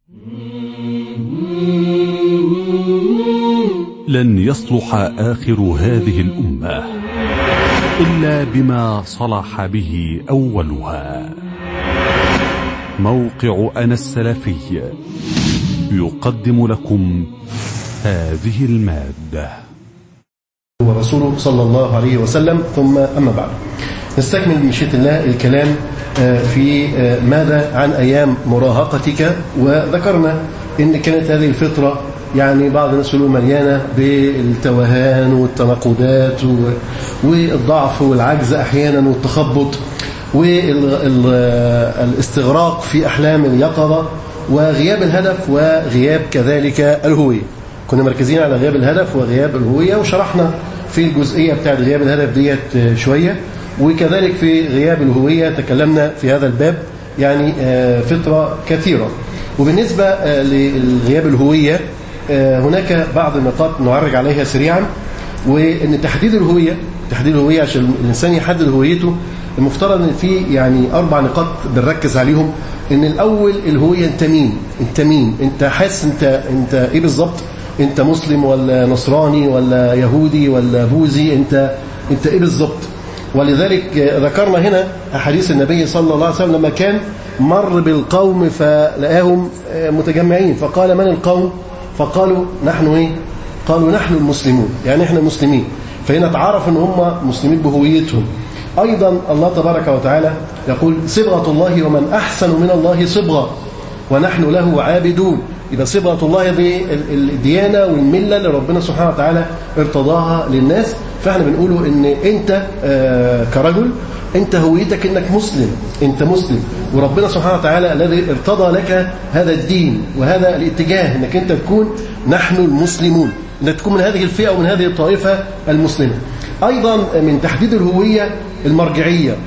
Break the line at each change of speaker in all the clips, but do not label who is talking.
لن يصلح آخر هذه الأمة إلا بما صلح به أولها موقع أنا السلفي يقدم لكم هذه المادة
ورسوله صلى الله عليه وسلم ثم أما بعد نستكمل بمشيئة الله الكلام في ماذا عن أيام مراهقتك وذكرنا إن كانت هذه الفترة يعني بعض الناس يقولوا مليانة بالتوهان والتناقضات والضعف والعجز أحيانا والتخبط والاستغراق في أحلام اليقظة وغياب الهدف وغياب كذلك الهوية كنا مركزين على غياب الهدف وغياب الهوية وشرحنا في الجزئية بتاعت غياب الهدف ديت شوية وكذلك في غياب الهوية تكلمنا في هذا الباب يعني فترة كثيرة وبالنسبة لغياب الهوية هناك بعض النقاط نعرج عليها سريعا وان تحديد الهويه تحديد الهويه عشان الانسان يحدد هويته المفترض ان في يعني اربع نقاط بنركز عليهم ان الاول الهويه انت مين انت مين انت حاسس انت انت ايه بالظبط انت مسلم ولا نصراني ولا يهودي ولا بوذي انت انت ايه بالظبط ولذلك ذكرنا هنا احاديث النبي صلى الله عليه وسلم لما كان مر بالقوم فلقاهم متجمعين فقال من القوم فقالوا نحن ايه قالوا نحن المسلمون يعني احنا مسلمين فهنا تعرف ان هم مسلمين بهويتهم ايضا الله تبارك وتعالى يقول صبغه الله ومن احسن من الله صبغه ونحن له عابدون يبقى صبغه الله دي الديانه والمله اللي ربنا سبحانه وتعالى ارتضاها للناس فاحنا بنقوله ان انت كرجل انت هويتك انك مسلم انت مسلم وربنا سبحانه وتعالى الذي ارتضى لك هذا الدين وهذا الاتجاه انك انت تكون نحن المسلمون انك تكون من هذه الفئه ومن هذه الطائفه المسلمه ايضا من تحديد الهويه المرجعيه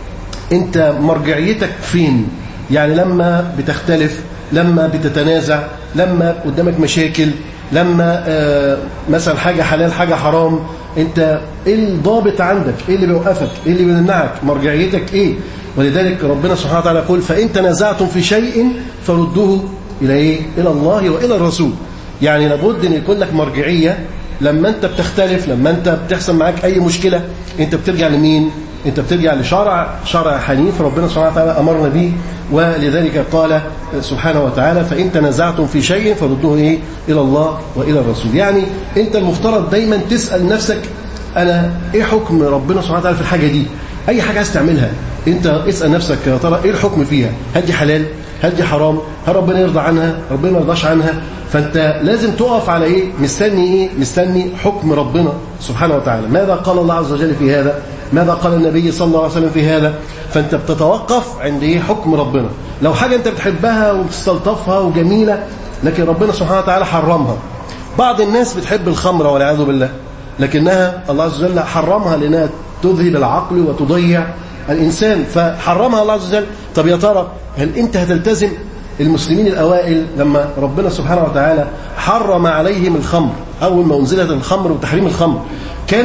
انت مرجعيتك فين يعني لما بتختلف لما بتتنازع لما قدامك مشاكل لما مثلا حاجه حلال حاجه حرام انت ايه الضابط عندك ايه اللي بيوقفك ايه اللي بيمنعك مرجعيتك ايه ولذلك ربنا سبحانه وتعالى يقول فان تنازعتم في شيء فردوه الى ايه الى الله والى الرسول يعني لابد ان يكون لك مرجعيه لما انت بتختلف لما انت بتحصل معاك اي مشكله انت بترجع لمين انت بترجع لشرع شرع حنيف ربنا سبحانه وتعالى امرنا به ولذلك قال سبحانه وتعالى فان تنازعتم في شيء فردوه ايه الى الله والى الرسول يعني انت المفترض دايما تسال نفسك انا ايه حكم ربنا سبحانه وتعالى في الحاجه دي اي حاجه عايز تعملها انت اسال نفسك يا ترى ايه الحكم فيها هل دي حلال هل دي حرام هل ربنا يرضى عنها ربنا ما يرضاش عنها فانت لازم تقف على ايه مستني ايه مستني حكم ربنا سبحانه وتعالى ماذا قال الله عز وجل في هذا ماذا قال النبي صلى الله عليه وسلم في هذا فانت بتتوقف عند ايه حكم ربنا لو حاجه انت بتحبها وبتستلطفها وجميله لكن ربنا سبحانه وتعالى حرمها بعض الناس بتحب الخمر والعياذ بالله لكنها الله عز وجل حرمها لانها تذهب العقل وتضيع الانسان فحرمها الله عز وجل طب يا ترى هل انت هتلتزم المسلمين الاوائل لما ربنا سبحانه وتعالى حرم عليهم الخمر اول ما انزلت الخمر وتحريم الخمر كان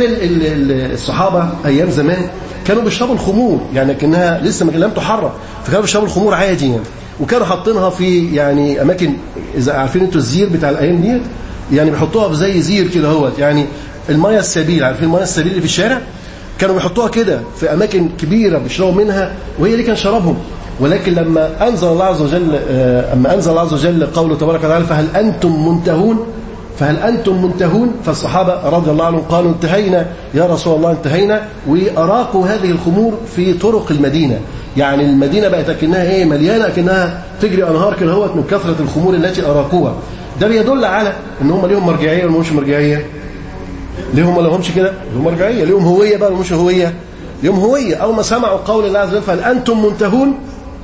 الصحابه ايام زمان كانوا بيشربوا الخمور يعني كانها لسه ما لم تحرم فكانوا بيشربوا الخمور عادي يعني وكانوا حاطينها في يعني اماكن اذا عارفين انتوا الزير بتاع الايام ديت يعني بيحطوها في زي زير كده اهوت يعني الميه السبيل عارفين الميه السبيل اللي في الشارع كانوا بيحطوها كده في اماكن كبيره بيشربوا منها وهي دي كان شرابهم ولكن لما انزل الله عز وجل اما انزل الله عز وجل قوله تبارك وتعالى فهل انتم منتهون فهل أنتم منتهون فالصحابة رضي الله عنهم قالوا انتهينا يا رسول الله انتهينا وأراقوا هذه الخمور في طرق المدينة يعني المدينة بقت أكنها إيه مليانة أكنها تجري أنهار كده هوت من كثرة الخمور التي أراقوها ده بيدل على ان هم ليهم مرجعيه ولا مش مرجعيه ليهم ولا همش كده ليهم مرجعيه ليهم هويه بقى ولا مش هويه ليهم هويه اول ما سمعوا قول الله عز وجل فهل انتم منتهون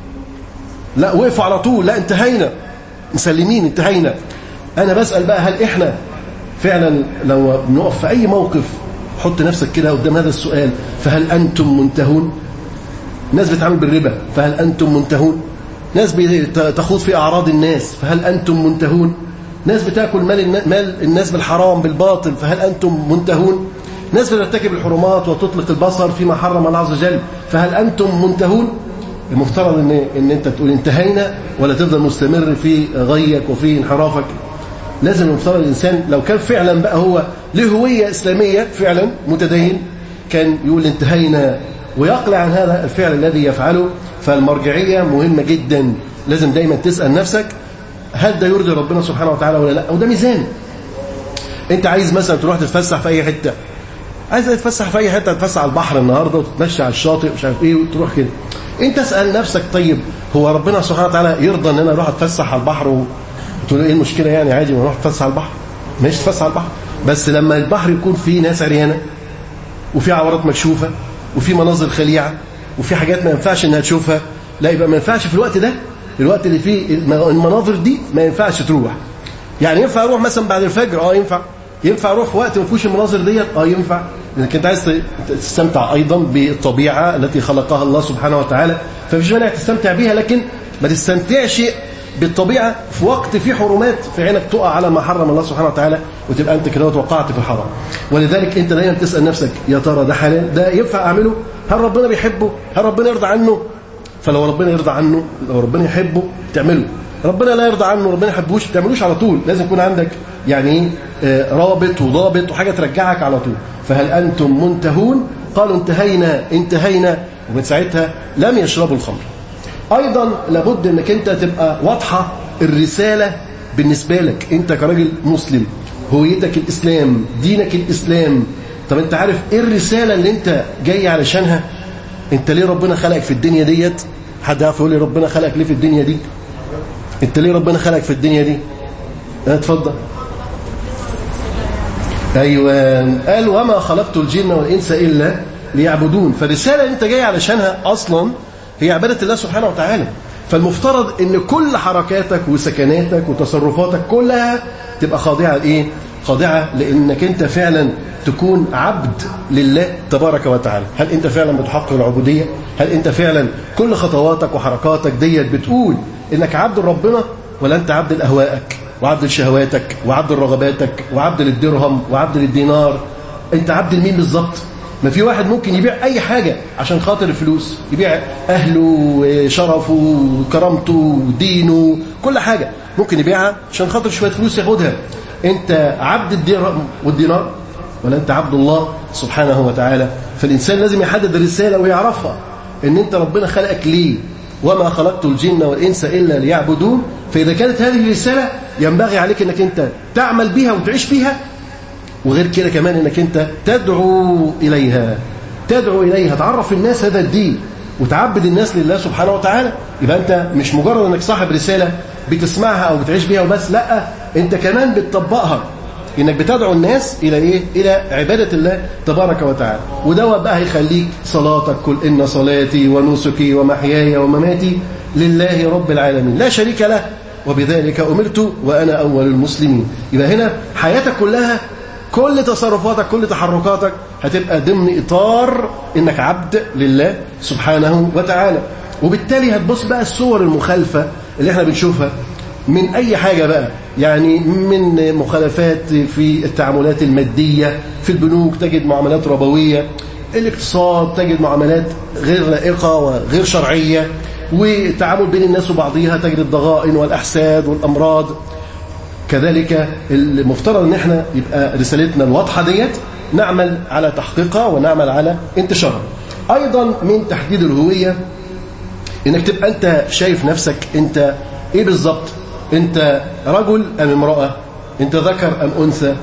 لا وقفوا على طول لا انتهينا مسلمين انتهينا انا بسال بقى هل احنا فعلا لو بنقف في اي موقف حط نفسك كده قدام هذا السؤال فهل انتم منتهون ناس بتعمل بالربا فهل انتم منتهون ناس بتخوض في اعراض الناس فهل انتم منتهون ناس بتاكل مال مال الناس بالحرام بالباطل فهل انتم منتهون ناس بترتكب الحرمات وتطلق البصر فيما حرم الله عز وجل فهل انتم منتهون المفترض ان ان انت تقول انتهينا ولا تفضل مستمر في غيك وفي انحرافك لازم المفترض الانسان لو كان فعلا بقى هو له هويه اسلاميه فعلا متدين كان يقول انتهينا ويقلع عن هذا الفعل الذي يفعله فالمرجعيه مهمه جدا لازم دايما تسال نفسك هل ده يرضي ربنا سبحانه وتعالى ولا لا وده ميزان انت عايز مثلا تروح تتفسح في اي حته عايز تتفسح في اي حته تتفسح على البحر النهارده وتتمشى على الشاطئ ومش عارف ايه وتروح كده انت اسال نفسك طيب هو ربنا سبحانه وتعالى يرضى ان انا اروح اتفسح على البحر وتقول ايه المشكله يعني عادي ما اروح اتفسح على البحر ماشي تتفسح على البحر بس لما البحر يكون فيه ناس عريانه وفي عورات مكشوفه وفي مناظر خليعه وفي حاجات ما ينفعش انها تشوفها لا يبقى ما ينفعش في الوقت ده الوقت اللي فيه المناظر دي ما ينفعش تروح يعني ينفع اروح مثلا بعد الفجر اه ينفع ينفع اروح في وقت ما فيهوش المناظر ديت اه ينفع لانك انت عايز تستمتع ايضا بالطبيعه التي خلقها الله سبحانه وتعالى فمفيش مانع تستمتع بيها لكن ما تستمتعش بالطبيعه في وقت فيه حرمات في عينك تقع على ما حرم الله سبحانه وتعالى وتبقى انت كده وقعت في الحرام ولذلك انت دايما تسال نفسك يا ترى ده حلال ده ينفع اعمله هل ربنا بيحبه هل ربنا يرضى عنه فلو ربنا يرضى عنه لو ربنا يحبه تعمله ربنا لا يرضى عنه ربنا يحبوش ما تعملوش على طول لازم يكون عندك يعني رابط وضابط وحاجه ترجعك على طول فهل انتم منتهون قالوا انتهينا انتهينا ومن ساعتها لم يشربوا الخمر ايضا لابد انك انت تبقى واضحه الرساله بالنسبه لك انت كراجل مسلم هويتك الاسلام دينك الاسلام طب انت عارف ايه الرساله اللي انت جاي علشانها انت ليه ربنا خلقك في الدنيا ديت حد يعرف يقول لي ربنا خلقك ليه في الدنيا دي انت ليه ربنا خلقك في الدنيا دي اتفضل ايوه قال وما خلقت الجن والانس الا ليعبدون فالرساله اللي انت جاي علشانها اصلا هي عباده الله سبحانه وتعالى فالمفترض ان كل حركاتك وسكناتك وتصرفاتك كلها تبقى خاضعه لايه خاضعه لانك انت فعلا تكون عبد لله تبارك وتعالى هل انت فعلا بتحقق العبوديه هل انت فعلا كل خطواتك وحركاتك ديت بتقول انك عبد لربنا ولا انت عبد لاهوائك وعبد لشهواتك وعبد لرغباتك وعبد للدرهم وعبد للدينار انت عبد لمين بالظبط ما في واحد ممكن يبيع اي حاجه عشان خاطر الفلوس يبيع اهله وشرفه وكرامته ودينه كل حاجه ممكن يبيعها عشان خاطر شويه فلوس ياخدها انت عبد الدرهم والدينار ولا انت عبد الله سبحانه وتعالى فالانسان لازم يحدد الرساله ويعرفها ان انت ربنا خلقك ليه وما خلقت الجن والانس الا ليعبدون فاذا كانت هذه الرساله ينبغي عليك انك انت تعمل بها وتعيش فيها وغير كده كمان انك انت تدعو اليها تدعو اليها تعرف الناس هذا الدين وتعبد الناس لله سبحانه وتعالى يبقى انت مش مجرد انك صاحب رساله بتسمعها او بتعيش بيها وبس لا انت كمان بتطبقها انك بتدعو الناس الى ايه الى عباده الله تبارك وتعالى وده بقى هيخليك صلاتك كل ان صلاتي ونسكي ومحياي ومماتي لله رب العالمين لا شريك له وبذلك امرت وانا اول المسلمين يبقى هنا حياتك كلها كل تصرفاتك كل تحركاتك هتبقى ضمن اطار انك عبد لله سبحانه وتعالى وبالتالي هتبص بقى الصور المخالفه اللي احنا بنشوفها من أي حاجة بقى يعني من مخالفات في التعاملات المادية في البنوك تجد معاملات ربوية الاقتصاد تجد معاملات غير لائقة وغير شرعية والتعامل بين الناس وبعضها تجد الضغائن والأحساد والأمراض كذلك المفترض ان احنا يبقى رسالتنا الواضحة ديت نعمل على تحقيقها ونعمل على انتشارها ايضا من تحديد الهوية انك تبقى انت شايف نفسك انت ايه بالظبط انت رجل ام امرأة انت ذكر ام انثى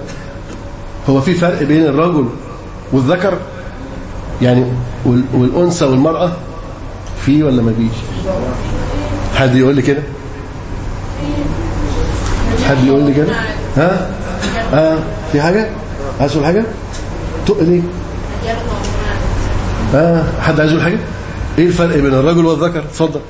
هو في فرق بين الرجل والذكر يعني والانثى والمرأة في ولا ما فيش حد يقول لي كده حد يقول لي كده ها ها في حاجة عايز تقول حاجة تقل ليه ها حد عايز يقول حاجة ايه الفرق بين الرجل والذكر اتفضل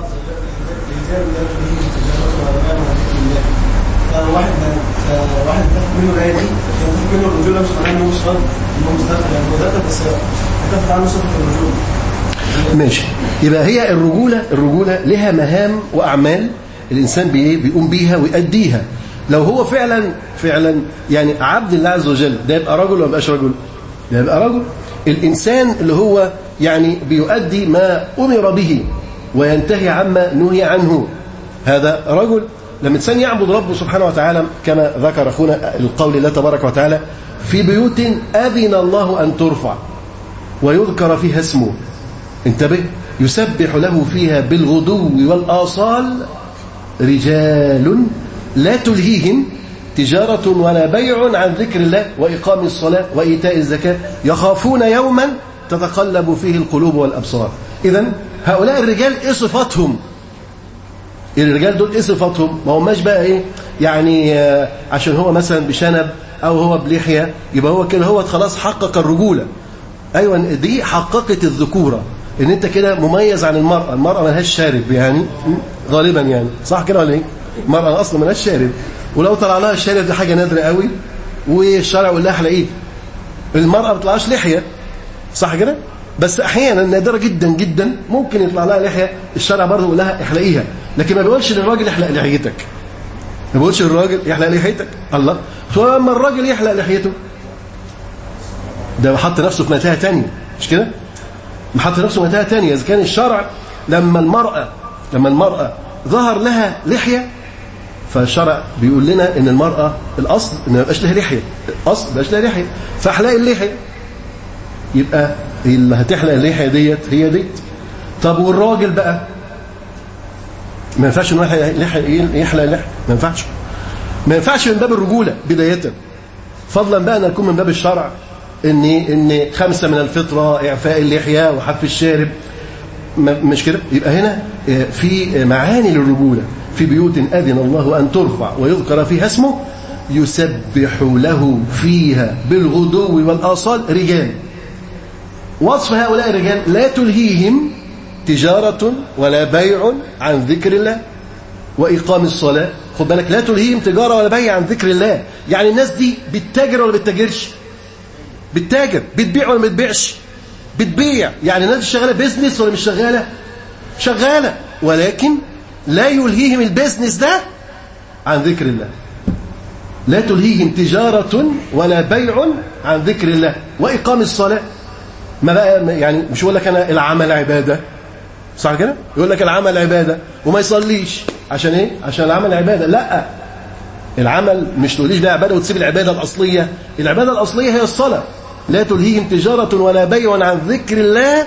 واحد واحد تاخد منه الايه دي تاخد منه الرجوله مش معناه ان هو مش راجل ان هو مش ذكر يعني هو ذكر بس هتاخد عنه صفه الرجوله
ماشي يبقى هي الرجولة الرجولة لها مهام وأعمال الإنسان بإيه بيقوم بيها ويأديها لو هو فعلا فعلا يعني عبد الله عز وجل ده يبقى رجل ولا يبقاش رجل ده يبقى رجل الإنسان اللي هو يعني بيؤدي ما أمر به وينتهي عما نهي عنه هذا رجل لما الإنسان يعبد ربه سبحانه وتعالى كما ذكر أخونا القول الله تبارك وتعالى في بيوت أذن الله أن ترفع ويذكر فيها اسمه انتبه يسبح له فيها بالغدو والآصال رجال لا تلهيهم تجارة ولا بيع عن ذكر الله وإقام الصلاة وإيتاء الزكاة يخافون يوما تتقلب فيه القلوب والأبصار إذا هؤلاء الرجال إيه صفاتهم الرجال دول إيه صفاتهم ما هماش بقى إيه يعني آه، عشان هو مثلا بشنب أو هو بلحية يبقى هو كده هو خلاص حقق الرجولة أيوة دي حققت الذكورة ان انت كده مميز عن المرأة المرأة ملهاش شارب يعني غالبا يعني صح كده ولا ايه المرأة اصلا ملهاش شارب ولو طلع لها الشارب دي حاجة نادرة قوي والشرع يقول لها احلى ايه المرأة ما بتطلعش لحية صح كده بس احيانا نادرة جدا جدا ممكن يطلع لها لحية الشرع برضه يقول لها احلقيها لكن ما بيقولش للراجل احلق لحيتك ما بيقولش للراجل يحلق لحيتك الله فلما الراجل يحلق لحيته ده حط نفسه في متاهه ثانيه مش كده محط نفسه متاهه ثانيه اذا كان الشرع لما المراه لما المراه ظهر لها لحيه فالشرع بيقول لنا ان المراه الاصل ان ما يبقاش لها لحيه الاصل ما يبقاش لها لحيه فاحلق اللحيه يبقى اللي هتحلق اللحيه ديت هي ديت طب والراجل بقى ما ينفعش انه يحلق اللحيه ما ينفعش ما ينفعش من باب الرجوله بدايه فضلا بقى ان يكون من باب الشرع ان ان خمسه من الفطره اعفاء اللحيه وحف الشارب مش كده يبقى هنا آه، في معاني للرجوله في بيوت اذن الله ان ترفع ويذكر فيها اسمه يسبح له فيها بالغدو والاصال رجال وصف هؤلاء الرجال لا تلهيهم تجارة ولا بيع عن ذكر الله وإقام الصلاة خد بالك لا تلهيهم تجارة ولا بيع عن ذكر الله يعني الناس دي بتتاجر ولا بتتاجرش بتتاجر بتبيع ولا ما بتبيعش بتبيع يعني الناس شغاله بيزنس ولا مش شغاله شغاله ولكن لا يلهيهم البيزنس ده عن ذكر الله لا تلهيهم تجارة ولا بيع عن ذكر الله وإقام الصلاة ما بقى يعني مش يقول لك أنا العمل عبادة صح كده؟ يقول لك العمل عبادة وما يصليش عشان إيه؟ عشان العمل عبادة لا العمل مش تقوليش ده عبادة وتسيب العبادة الأصلية العبادة الأصلية هي الصلاة لا تلهيهم تجارة ولا بيع عن ذكر الله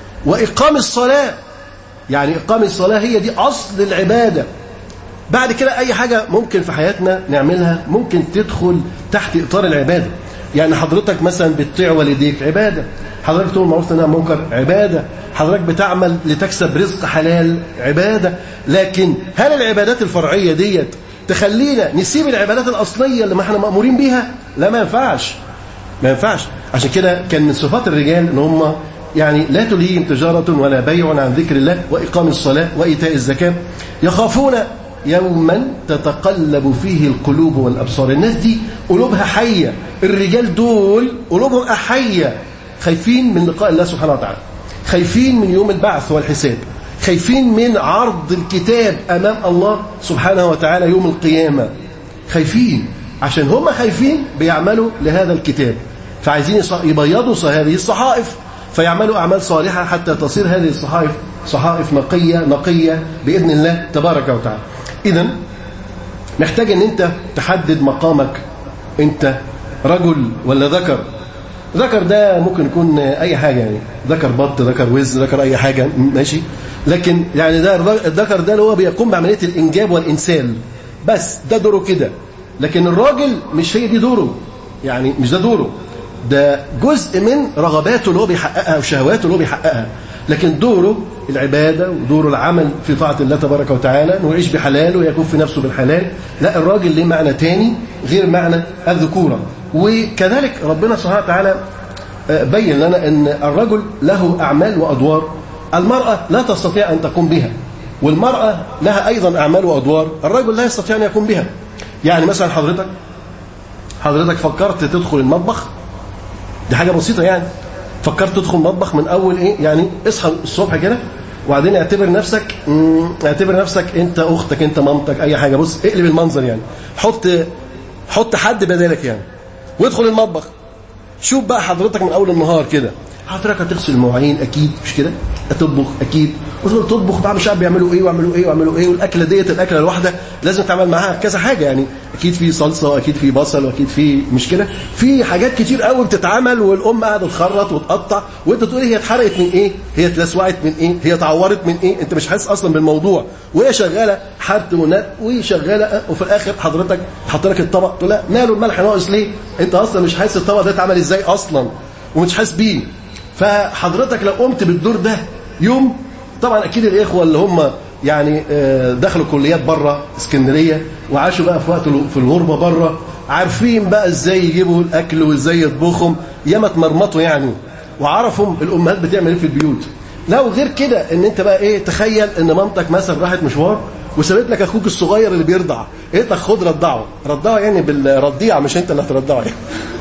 وإقام الصلاة يعني إقام الصلاة هي دي أصل العبادة بعد كده أي حاجة ممكن في حياتنا نعملها ممكن تدخل تحت إطار العبادة يعني حضرتك مثلا بتطيع والديك عبادة حضرتك تقول معروف انها منكر عبادة حضرتك بتعمل لتكسب رزق حلال عبادة لكن هل العبادات الفرعية ديت تخلينا نسيب العبادات الأصلية اللي ما احنا مأمورين بيها لا ما ينفعش ما ينفعش عشان كده كان من صفات الرجال ان هم يعني لا تلهيهم تجارة ولا بيع عن ذكر الله وإقام الصلاة وإيتاء الزكاة يخافون يوما تتقلب فيه القلوب والأبصار الناس دي قلوبها حية الرجال دول قلوبهم أحية خايفين من لقاء الله سبحانه وتعالى خايفين من يوم البعث والحساب خايفين من عرض الكتاب أمام الله سبحانه وتعالى يوم القيامة خايفين عشان هم خايفين بيعملوا لهذا الكتاب فعايزين يبيضوا هذه الصحائف فيعملوا أعمال صالحة حتى تصير هذه الصحائف صحائف نقية نقية بإذن الله تبارك وتعالى إذا محتاج أن أنت تحدد مقامك أنت رجل ولا ذكر ذكر ده ممكن يكون أي حاجة يعني ذكر بط ذكر وز ذكر أي حاجة ماشي لكن يعني ده الذكر ده اللي هو بيقوم بعملية الإنجاب والإنسال بس ده دوره كده لكن الراجل مش هي دي دوره يعني مش ده دوره ده جزء من رغباته اللي هو بيحققها وشهواته اللي هو بيحققها لكن دوره العبادة ودوره العمل في طاعة الله تبارك وتعالى انه يعيش بحلال ويكف نفسه بالحلال لا الراجل ليه معنى تاني غير معنى الذكورة وكذلك ربنا سبحانه وتعالى آه، بين لنا ان الرجل له أعمال وأدوار المرأة لا تستطيع أن تقوم بها والمرأة لها أيضا أعمال وأدوار الرجل لا يستطيع أن يقوم بها يعني مثلا حضرتك حضرتك فكرت تدخل المطبخ دي حاجة بسيطة يعني فكرت تدخل المطبخ من أول إيه يعني اصحى الصبح كده وبعدين اعتبر نفسك اعتبر نفسك انت اختك انت مامتك اي حاجه بص اقلب المنظر يعني حط حط حد بدالك يعني وادخل المطبخ شوف بقى حضرتك من اول النهار كده حضرتك هتغسل المواعين اكيد مش كده هتطبخ اكيد وتقول تطبخ بقى مش عارف بيعملوا ايه ويعملوا ايه ويعملوا ايه والاكله ديت الاكله الواحده لازم تعمل معاها كذا حاجه يعني اكيد في صلصه واكيد في بصل واكيد في مش كده في حاجات كتير قوي بتتعمل والام قاعده تخرط وتقطع وانت تقول هي اتحرقت من ايه هي اتلسوعت من ايه هي اتعورت من ايه انت مش حاسس اصلا بالموضوع وهي شغاله حرت ونق وشغاله وفي الاخر حضرتك تحط لك الطبق تقول لا ماله الملح ناقص ليه انت اصلا مش حاسس الطبق ده اتعمل ازاي اصلا ومش حاسس بيه فحضرتك لو قمت بالدور ده يوم طبعا اكيد الاخوه اللي هم يعني آه، دخلوا كليات بره اسكندريه وعاشوا بقى في وقت في الغربه بره عارفين بقى ازاي يجيبوا الاكل وازاي يطبخهم ياما اتمرمطوا يعني وعرفوا الامهات بتعمل ايه في البيوت لو غير كده ان انت بقى ايه تخيل ان مامتك مثلا راحت مشوار وسابت لك اخوك الصغير اللي بيرضع قالت لك خد رضعه رضعه يعني بالرضيعه مش انت اللي هترضعه يعني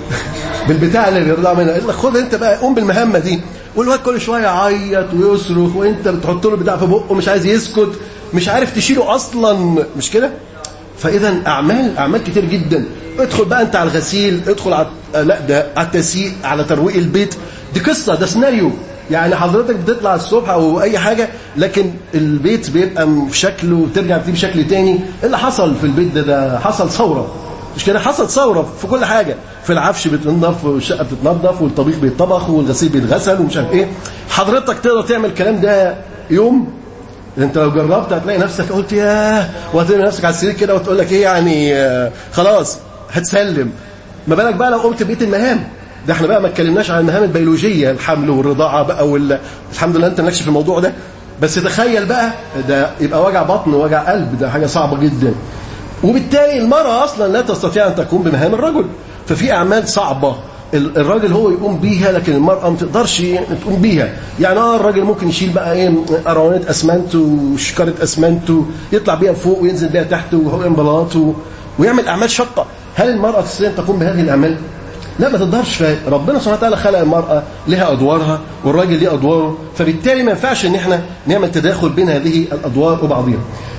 بالبتاع اللي بيرضع منها قالت لك خد انت بقى قوم بالمهمه دي والواد كل شويه يعيط ويصرخ وانت بتحط له البتاع في بقه مش عايز يسكت مش عارف تشيله اصلا مش كده فاذا اعمال اعمال كتير جدا ادخل بقى انت على الغسيل ادخل على لا ده على التسييق على ترويق البيت دي قصه ده سيناريو يعني حضرتك بتطلع الصبح او اي حاجه لكن البيت بيبقى في شكل وترجع فيه بشكل تاني ايه اللي حصل في البيت ده ده حصل ثوره مش كده حصل ثوره في كل حاجه في العفش بتنضف والشقه بتتنضف والطبيخ بيتطبخ والغسيل بيتغسل ومش عارف ايه حضرتك تقدر تعمل الكلام ده يوم انت لو جربت هتلاقي نفسك قلت ياه وهتلاقي نفسك على السرير كده وتقول لك ايه يعني آه، خلاص هتسلم ما بالك بقى لو قمت بقيه المهام ده احنا بقى ما اتكلمناش عن المهام البيولوجيه الحمل والرضاعه بقى وال... الحمد لله انت مالكش في الموضوع ده بس تخيل بقى ده يبقى وجع بطن ووجع قلب ده حاجه صعبه جدا وبالتالي المرأة أصلا لا تستطيع أن تقوم بمهام الرجل ففي أعمال صعبة الراجل هو يقوم بيها لكن المرأة ما تقدرش تقوم بيها يعني اه الراجل ممكن يشيل بقى ايه أروانات أسمنت وشكارة أسمنت يطلع بيها فوق وينزل بيها تحت وهو بلاط ويعمل أعمال شقة هل المرأة تستطيع أن تقوم بهذه الأعمال؟ لا ما تقدرش ربنا سبحانه وتعالى خلق المرأة لها أدوارها والراجل ليه أدواره فبالتالي ما ينفعش إن احنا نعمل تداخل بين هذه الأدوار وبعضها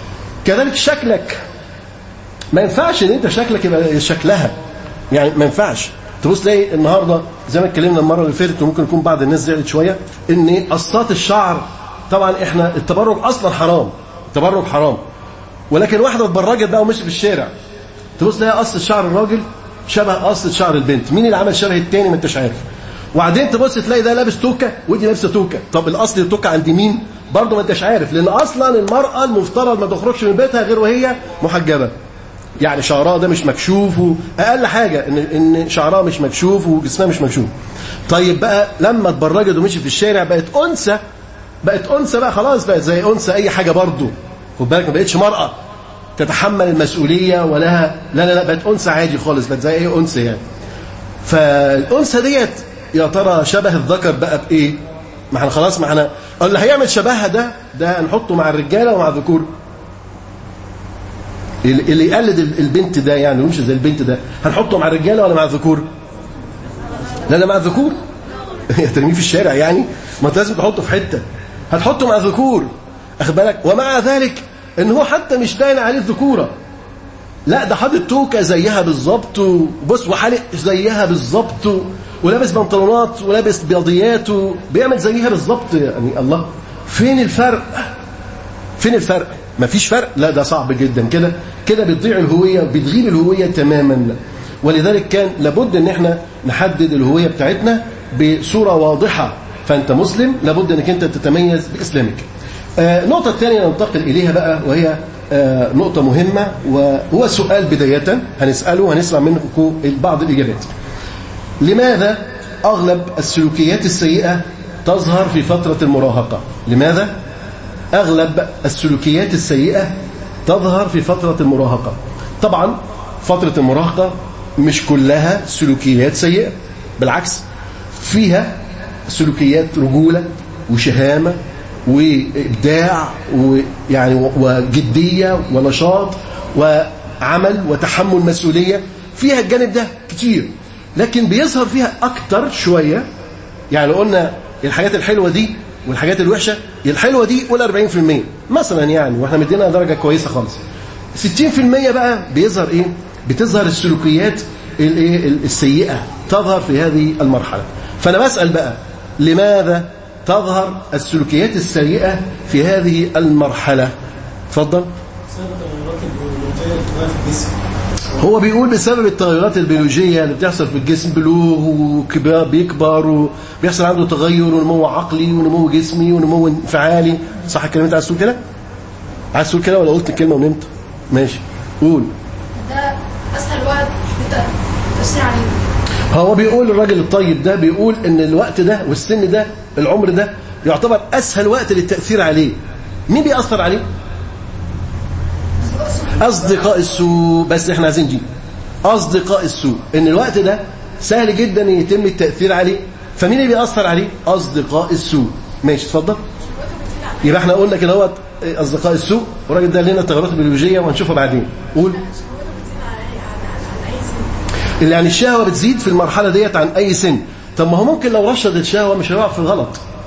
كذلك شكلك ما ينفعش ان انت شكلك يبقى شكلها يعني ما ينفعش تبص تلاقي النهارده زي ما اتكلمنا المره اللي فاتت وممكن يكون بعض الناس زعلت شويه ان قصات الشعر طبعا احنا التبرج اصلا حرام التبرج حرام ولكن واحده اتبرجت بقى ومشي في الشارع تبص تلاقي قصه شعر الراجل شبه قصه شعر البنت مين اللي عمل شبه التاني ما انتش عارف وبعدين تبص تلاقي ده لابس توكه ودي لابسه توكه طب الاصل التوكه عند مين برضه ما انتش عارف لان اصلا المراه المفترض ما تخرجش من بيتها غير وهي محجبه يعني شعرها ده مش مكشوف اقل حاجه ان ان شعرها مش مكشوف وجسمها مش مكشوف طيب بقى لما اتبرجت ومشي في الشارع بقت انثى بقت انثى بقى خلاص بقت زي انثى اي حاجه برضه خد بالك ما بقتش مراه تتحمل المسؤوليه ولها لا لا لا بقت انثى عادي خالص بقت زي اي انثى يعني فالانثى ديت يا ترى شبه الذكر بقى بايه ما احنا خلاص ما احنا اللي هيعمل شبهها ده ده هنحطه مع الرجاله ومع الذكور اللي يقلد البنت ده يعني ويمشي زي البنت ده هنحطه مع الرجاله ولا مع الذكور لا لا مع الذكور ترميه في الشارع يعني ما انت لازم تحطه في حته هتحطه مع الذكور اخد بالك ومع ذلك ان هو حتى مش باين عليه الذكوره لا ده حاطط توكه زيها بالظبط وبص وحالق زيها بالظبط ولابس بنطلونات ولابس بيضيات وبيعمل زيها بالظبط يعني الله فين الفرق فين الفرق مفيش فرق لا ده صعب جدا كده كده بتضيع الهويه بتغيب الهويه تماما ولذلك كان لابد ان احنا نحدد الهويه بتاعتنا بصوره واضحه فانت مسلم لابد انك انت تتميز باسلامك آه النقطه الثانيه ننتقل اليها بقى وهي آه نقطه مهمه وهو سؤال بدايه هنساله وهنسمع منكم بعض الاجابات لماذا اغلب السلوكيات السيئه تظهر في فتره المراهقه لماذا أغلب السلوكيات السيئة تظهر في فترة المراهقة طبعا فترة المراهقة مش كلها سلوكيات سيئة بالعكس فيها سلوكيات رجولة وشهامة وإبداع ويعني وجدية ونشاط وعمل وتحمل مسؤولية فيها الجانب ده كتير لكن بيظهر فيها أكتر شوية يعني لو قلنا الحاجات الحلوة دي والحاجات الوحشة الحلوة دي قول 40% مثلا يعني واحنا مدينا درجة كويسة خالص 60% بقى بيظهر ايه بتظهر السلوكيات الايه السيئة تظهر في هذه المرحلة فانا بسأل بقى لماذا تظهر السلوكيات السيئة في هذه المرحلة تفضل
بسبب التغيرات البيولوجيه اللي بتتغير في الجسم
هو بيقول بسبب التغيرات البيولوجية اللي بتحصل في الجسم بلوغ وكبار بيكبر وبيحصل عنده تغير ونمو عقلي ونمو جسمي ونمو انفعالي صح الكلام انت عايز تقول كده؟ عايز تقول كده ولا قلت الكلمة ونمت؟ ماشي قول
ده اسهل وقت للتأثير عليه
هو بيقول الراجل الطيب ده بيقول ان الوقت ده والسن ده العمر ده يعتبر اسهل وقت للتأثير عليه مين بيأثر عليه؟ أصدقاء السوء بس احنا عايزين دي أصدقاء السوء إن الوقت ده سهل جدا يتم التأثير عليه فمين اللي بيأثر عليه؟ أصدقاء السوء ماشي اتفضل يبقى احنا قلنا كده هو أصدقاء السوء والراجل ده لنا التغيرات البيولوجية وهنشوفها بعدين قول اللي يعني الشهوة بتزيد في المرحلة ديت عن أي سن طب ما هو ممكن لو رشد الشهوة مش هيقع في الغلط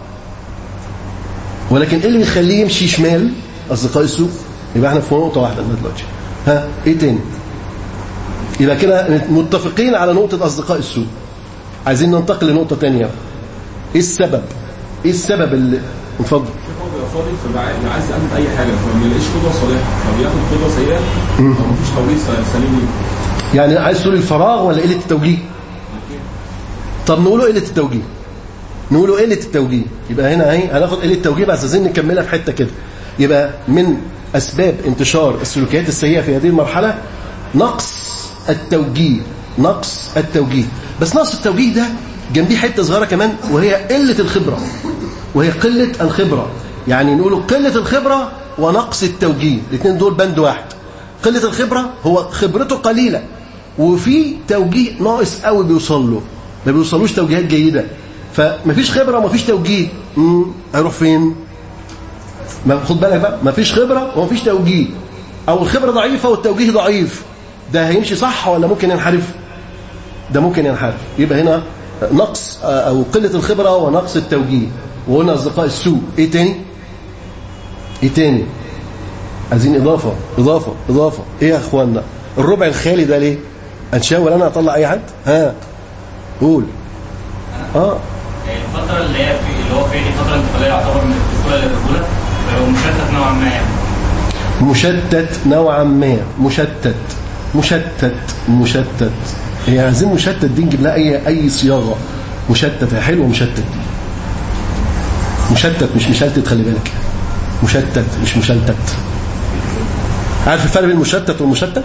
ولكن ايه اللي بيخليه يمشي شمال أصدقاء السوء يبقى احنا في نقطة واحدة لغاية دلوقتي ها ايه تاني يبقى كده متفقين على نقطة أصدقاء السوء عايزين ننتقل لنقطة تانية ايه السبب ايه السبب اللي اتفضل
هو بيبقى فاضي فبقى عايز يعمل اي حاجه فما بيلاقيش قدوه صالحه فبياخد قدوه سيئه فمفيش توجيه سليم ليه
يعني عايز تقول الفراغ ولا قلة التوجيه طب نقوله قلة التوجيه نقوله قلة التوجيه يبقى هنا اهي هناخد قلة التوجيه بس عايزين نكملها في حتة كده يبقى من أسباب انتشار السلوكيات السيئة في هذه المرحلة نقص التوجيه نقص التوجيه بس نقص التوجيه ده جنبيه حتة صغيرة كمان وهي قلة الخبرة وهي قلة الخبرة يعني نقوله قلة الخبرة ونقص التوجيه الاثنين دول بند واحد قلة الخبرة هو خبرته قليلة وفي توجيه ناقص قوي بيوصل له ما بيوصلوش توجيهات جيدة فمفيش خبرة ومفيش توجيه امم هيروح فين ما خد بالك بقى مفيش خبرة ومفيش توجيه او الخبرة ضعيفة والتوجيه ضعيف ده هيمشي صح ولا ممكن ينحرف ده ممكن ينحرف يبقى هنا نقص او قلة الخبرة ونقص التوجيه وقلنا اصدقاء السوء ايه تاني ايه تاني عايزين اضافة اضافة اضافة ايه يا اخوانا الربع الخالي ده ليه انشاول انا اطلع اي حد ها قول اه
الفترة اللي هي في اللي هو فيها دي فترة انتقالية يعتبر من الطفولة للرجولة فهو مشتت نوعا ما يعني
مشتت نوعا ما مشتت مشتت مشتت هي عايزين مشتت دي نجيب لها اي اي صياغه مشتت هي حلوه مشتت دي مشتت مش مشلتت خلي بالك مشتت مش مشلتت عارف الفرق بين المشتت والمشتت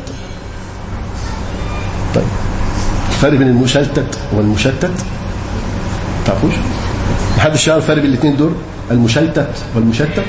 طيب الفرق بين المشتت والمشتت تعرفوش محدش يعرف الفرق بين الاثنين دول المشلتت والمشتت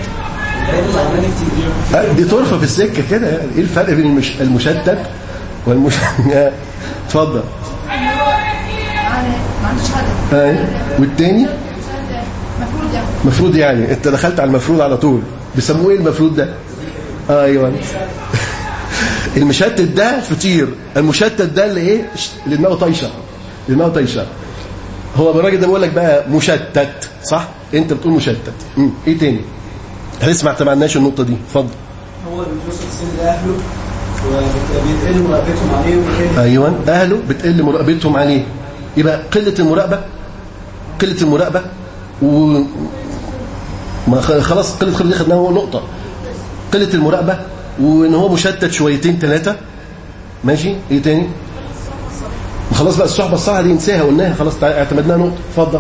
آه، دي طرفه في السكه كده يعني ايه الفرق بين المش... المشتت والمش اتفضل
يعني ما عندوش هدف
آه. والتاني
المفروض يعني
مفروض يعني انت دخلت على المفروض على طول بيسموه ايه المفروض ده ايوه المشتت ده فطير المشتت ده اللي ايه اللي دماغه طايشه اللي دماغه طايشه هو الراجل ده بيقول لك بقى مشتت صح انت بتقول مشتت مم. ايه تاني لسه ما اعتمدناش النقطه دي اتفضل
هو اللي بيوصل السن ده اهله وبيتقل مراقبتهم عليه وبيتقل
ايوه اهله بتقل مراقبتهم عليه يبقى قله المراقبه قله المراقبه و ما خ- خلاص قله الخبره دي خدناها هو نقطه قله المراقبه وان هو مشتت شويتين ثلاثه ماشي ايه تاني خلاص بقى الصحبه الصالحه دي نساها قلناها خلاص تع- اعتمدناها نقطه اتفضل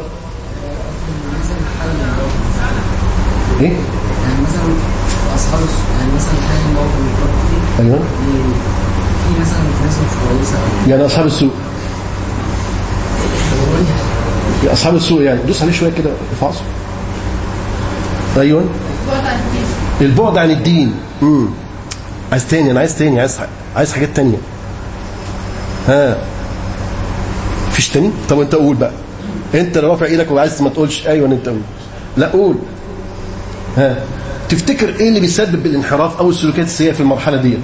ايه
يعني مثلا اصحاب الس- يعني مثلا حاجه الموقف اللي بتروح فيه
ايوه
في مثلا ناس مش كويسه او
يعني اصحاب السوق يا اصحاب السوق يعني دوس عليه شويه كده افعصه ايوه
بعد عن الدين
البعد عن الدين امم عايز تاني انا عايز تاني عايز عايز حاجات تانية ها فيش تاني طب انت قول بقى انت اللي رافع ايدك وعايز ما تقولش ايوه انت قول لا قول ها تفتكر ايه اللي بيسبب الانحراف او السلوكيات السيئه في المرحله ديت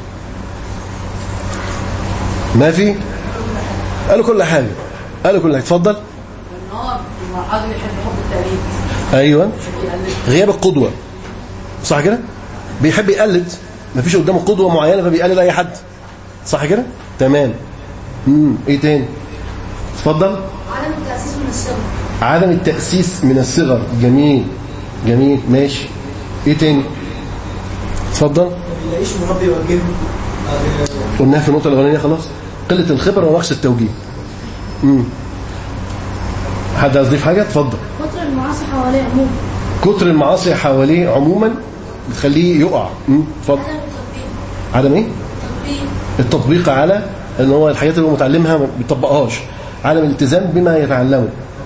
ما في قالوا كل حاجه قالوا كل حاجه اتفضل
ان هو في المرحله دي بيحب حب التقليد
ايوه
بيقلد
غياب القدوة صح كده بيحب يقلد مفيش قدامه قدوة معينة فبيقلد أي حد صح كده تمام امم ايه تاني اتفضل
عدم التأسيس من الصغر
عدم التأسيس من الصغر جميل جميل ماشي ايه تاني اتفضل
ما بيلاقيش مربي يوجهه آه،
قلناها في النقطة الأولانية خلاص قلة الخبرة ونقص التوجيه امم حد عايز يضيف حاجة اتفضل
كتر المعاصي حواليه عموما
كتر المعاصي حواليه عموما بتخليه يقع امم اتفضل عدم ايه التطبيق على ان هو الحاجات اللي هو متعلمها ما بيطبقهاش عدم الالتزام بما يتعلمه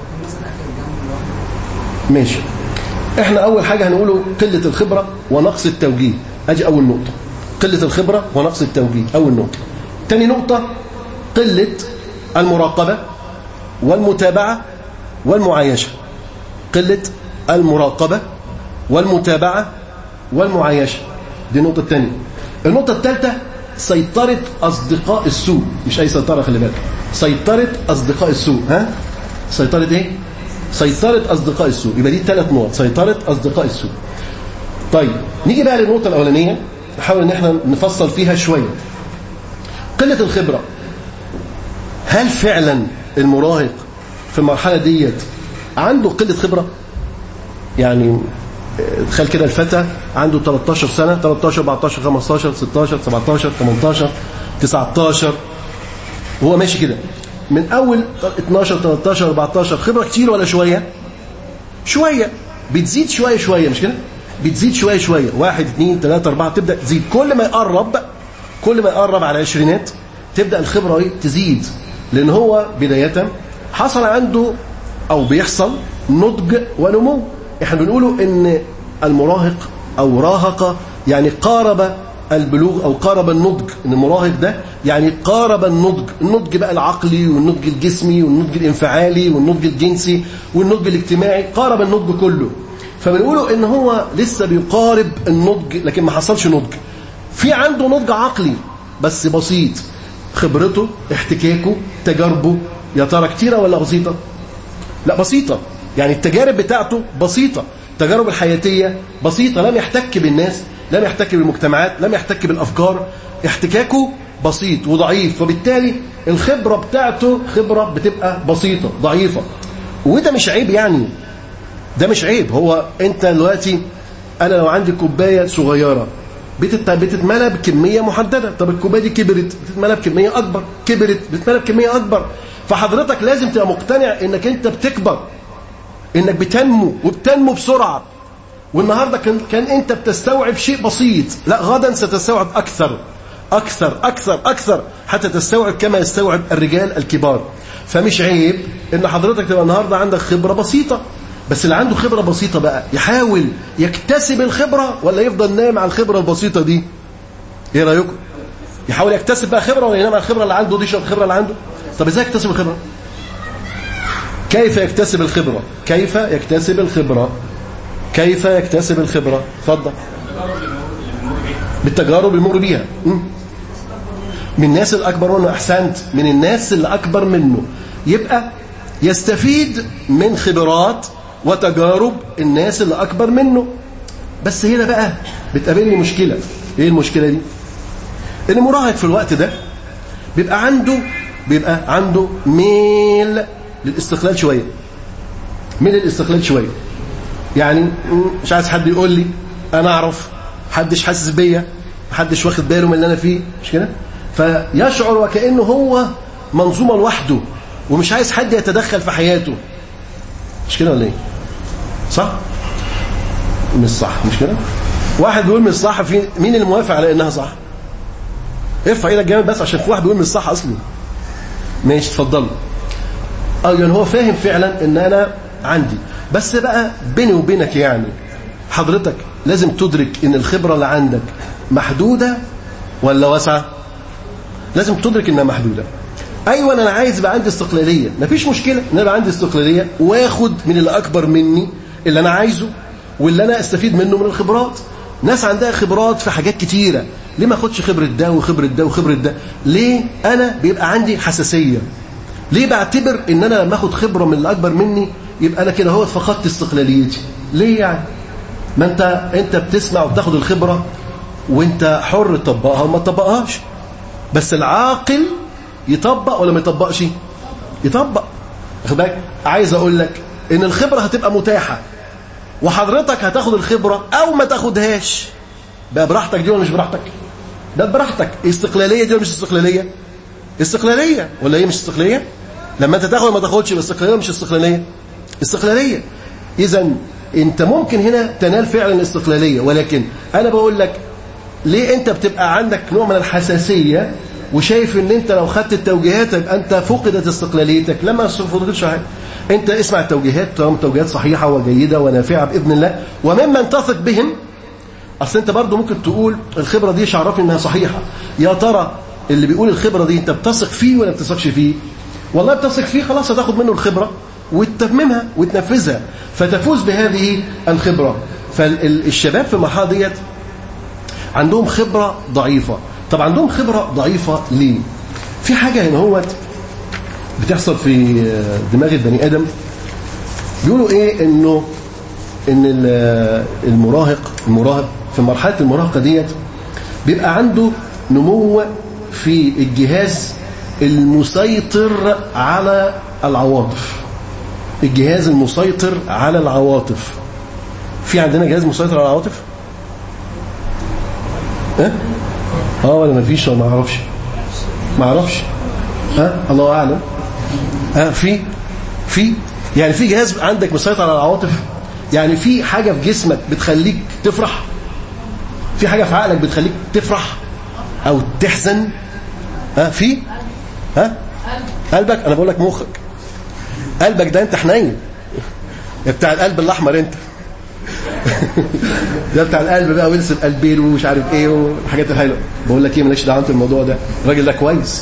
ماشي احنا اول حاجة هنقوله قلة الخبرة ونقص التوجيه ادي اول نقطة قلة الخبرة ونقص التوجيه اول نقطة تاني نقطة قلة المراقبة والمتابعة والمعايشة قلة المراقبة والمتابعة والمعايشة دي النقطة الثانية النقطة الثالثة سيطرة أصدقاء السوء مش أي سيطرة خلي بالك سيطرة أصدقاء السوء ها سيطرة إيه؟ سيطرة أصدقاء السوء يبقى دي ثلاث نقط سيطرة أصدقاء السوء طيب نيجي بقى للنقطة الأولانية نحاول إن احنا نفصل فيها شوية قلة الخبرة هل فعلا المراهق في المرحلة ديت عنده قلة خبرة يعني تخيل كده الفتى عنده 13 سنة 13 14 15 16 17 18 19 وهو ماشي كده من أول 12 13 14 خبرة كتير ولا شوية شوية بتزيد شوية شوية مش كده بتزيد شوية شوية واحد اثنين ثلاثة أربعة تبدأ تزيد كل ما يقرب كل ما يقرب على العشرينات تبدأ الخبرة ايه تزيد لأن هو بداية حصل عنده أو بيحصل نضج ونمو احنا بنقوله ان المراهق او راهق يعني قارب البلوغ او قارب النضج ان المراهق ده يعني قارب النضج النضج بقى العقلي والنضج الجسمي والنضج الانفعالي والنضج الجنسي والنضج الاجتماعي قارب النضج كله فبنقوله ان هو لسه بيقارب النضج لكن ما حصلش نضج في عنده نضج عقلي بس بسيط خبرته احتكاكه تجاربه يا ترى كتيره ولا بسيطه لا بسيطه يعني التجارب بتاعته بسيطة التجارب الحياتية بسيطة لم يحتك بالناس لم يحتك بالمجتمعات لم يحتك بالأفكار احتكاكه بسيط وضعيف فبالتالي الخبرة بتاعته خبرة بتبقى بسيطة ضعيفة وده مش عيب يعني ده مش عيب هو انت دلوقتي انا لو عندي كوباية صغيرة بتت- بتتملى بكمية محددة طب الكوباية دي كبرت بتتملى بكمية أكبر كبرت بتتملى بكمية أكبر فحضرتك لازم تبقى مقتنع انك انت بتكبر انك بتنمو وبتنمو بسرعة والنهاردة كان, كان انت بتستوعب شيء بسيط لا غدا ستستوعب اكثر اكثر اكثر اكثر حتى تستوعب كما يستوعب الرجال الكبار فمش عيب ان حضرتك تبقى النهاردة عندك خبرة بسيطة بس اللي عنده خبرة بسيطة بقى يحاول يكتسب الخبرة ولا يفضل نايم على الخبرة البسيطة دي ايه رأيكم يحاول يكتسب بقى خبرة ولا ينام على الخبرة اللي عنده دي شوية الخبرة اللي عنده طب ازاي يكتسب الخبرة كيف يكتسب الخبرة كيف يكتسب الخبرة كيف يكتسب الخبرة اتفضل بالتجارب اللي يمر بيها م? من الناس الأكبر منه أحسنت من الناس اللي أكبر منه يبقى يستفيد من خبرات وتجارب الناس اللي أكبر منه بس هنا بقى بتقابلني مشكلة ايه المشكلة دي ان المراهق في الوقت ده بيبقى عنده بيبقى عنده ميل للاستقلال شوية من الاستقلال شوية يعني م- مش عايز حد يقول لي انا اعرف محدش حاسس بيا محدش واخد باله من اللي انا فيه مش كده فيشعر وكانه هو منظومه لوحده ومش عايز حد يتدخل في حياته مش كده ولا ايه صح مش صح مش كده واحد بيقول مش صح في مين اللي موافق على انها صح ارفع ايدك جامد بس عشان في واحد بيقول مش صح اصلا ماشي اتفضلوا اه يعني هو فاهم فعلا ان انا عندي بس بقى بيني وبينك يعني حضرتك لازم تدرك ان الخبرة اللي عندك محدودة ولا واسعة لازم تدرك انها محدودة ايوه انا عايز يبقى عندي استقلالية مفيش مشكلة ان يبقى عندي استقلالية واخد من اللي اكبر مني اللي انا عايزه واللي انا استفيد منه من الخبرات ناس عندها خبرات في حاجات كتيرة ليه ما اخدش خبرة ده وخبرة ده وخبرة ده ليه انا بيبقى عندي حساسية ليه بعتبر ان انا لما اخد خبرة من اللي اكبر مني يبقى انا كده هو فقدت استقلاليتي ليه يعني ما انت انت بتسمع وبتاخد الخبرة وانت حر تطبقها وما تطبقهاش بس العاقل يطبق ولا ما يطبقش يطبق واخد بالك عايز اقول لك ان الخبره هتبقى متاحه وحضرتك هتاخد الخبره او ما تاخدهاش بقى براحتك دي ولا مش براحتك ده براحتك استقلاليه دي ولا مش استقلاليه استقلاليه ولا هي مش استقلاليه لما انت تاخد ما تاخدش يبقى استقلاليه ولا مش استقلاليه استقلاليه اذا انت ممكن هنا تنال فعلا الاستقلاليه ولكن انا بقول لك ليه انت بتبقى عندك نوع من الحساسيه وشايف ان انت لو خدت التوجيهات يبقى انت فقدت استقلاليتك لما ما فقدتش حاجه انت اسمع التوجيهات طالما التوجيهات صحيحه وجيده ونافعه باذن الله وممن تثق بهم اصل انت برضو ممكن تقول الخبره دي عرفني انها صحيحه يا ترى اللي بيقول الخبره دي انت بتثق فيه ولا بتثقش فيه والله بتثق فيه خلاص هتاخد منه الخبره وتتممها وتنفذها فتفوز بهذه الخبره فالشباب في المرحله ديت عندهم خبره ضعيفه طب عندهم خبره ضعيفه ليه في حاجه هنا هو بتحصل في دماغ البني ادم بيقولوا ايه انه ان المراهق المراهق في مرحله المراهقه ديت بيبقى عنده نمو في الجهاز المسيطر على العواطف الجهاز المسيطر على العواطف في عندنا جهاز مسيطر على العواطف ها اه ولا ما فيش ولا ما اعرفش ما اعرفش ها الله اعلم ها في في يعني في جهاز عندك مسيطر على العواطف يعني في حاجه في جسمك بتخليك تفرح في حاجه في عقلك بتخليك تفرح او تحزن ها في ها قلبك انا بقول لك مخك قلبك ده انت حنين بتاع القلب الاحمر انت ده بتاع القلب بقى ويلسم قلبين ومش عارف ايه والحاجات الحلوه بقول لك ايه مالكش دعوه انت الموضوع ده الراجل ده كويس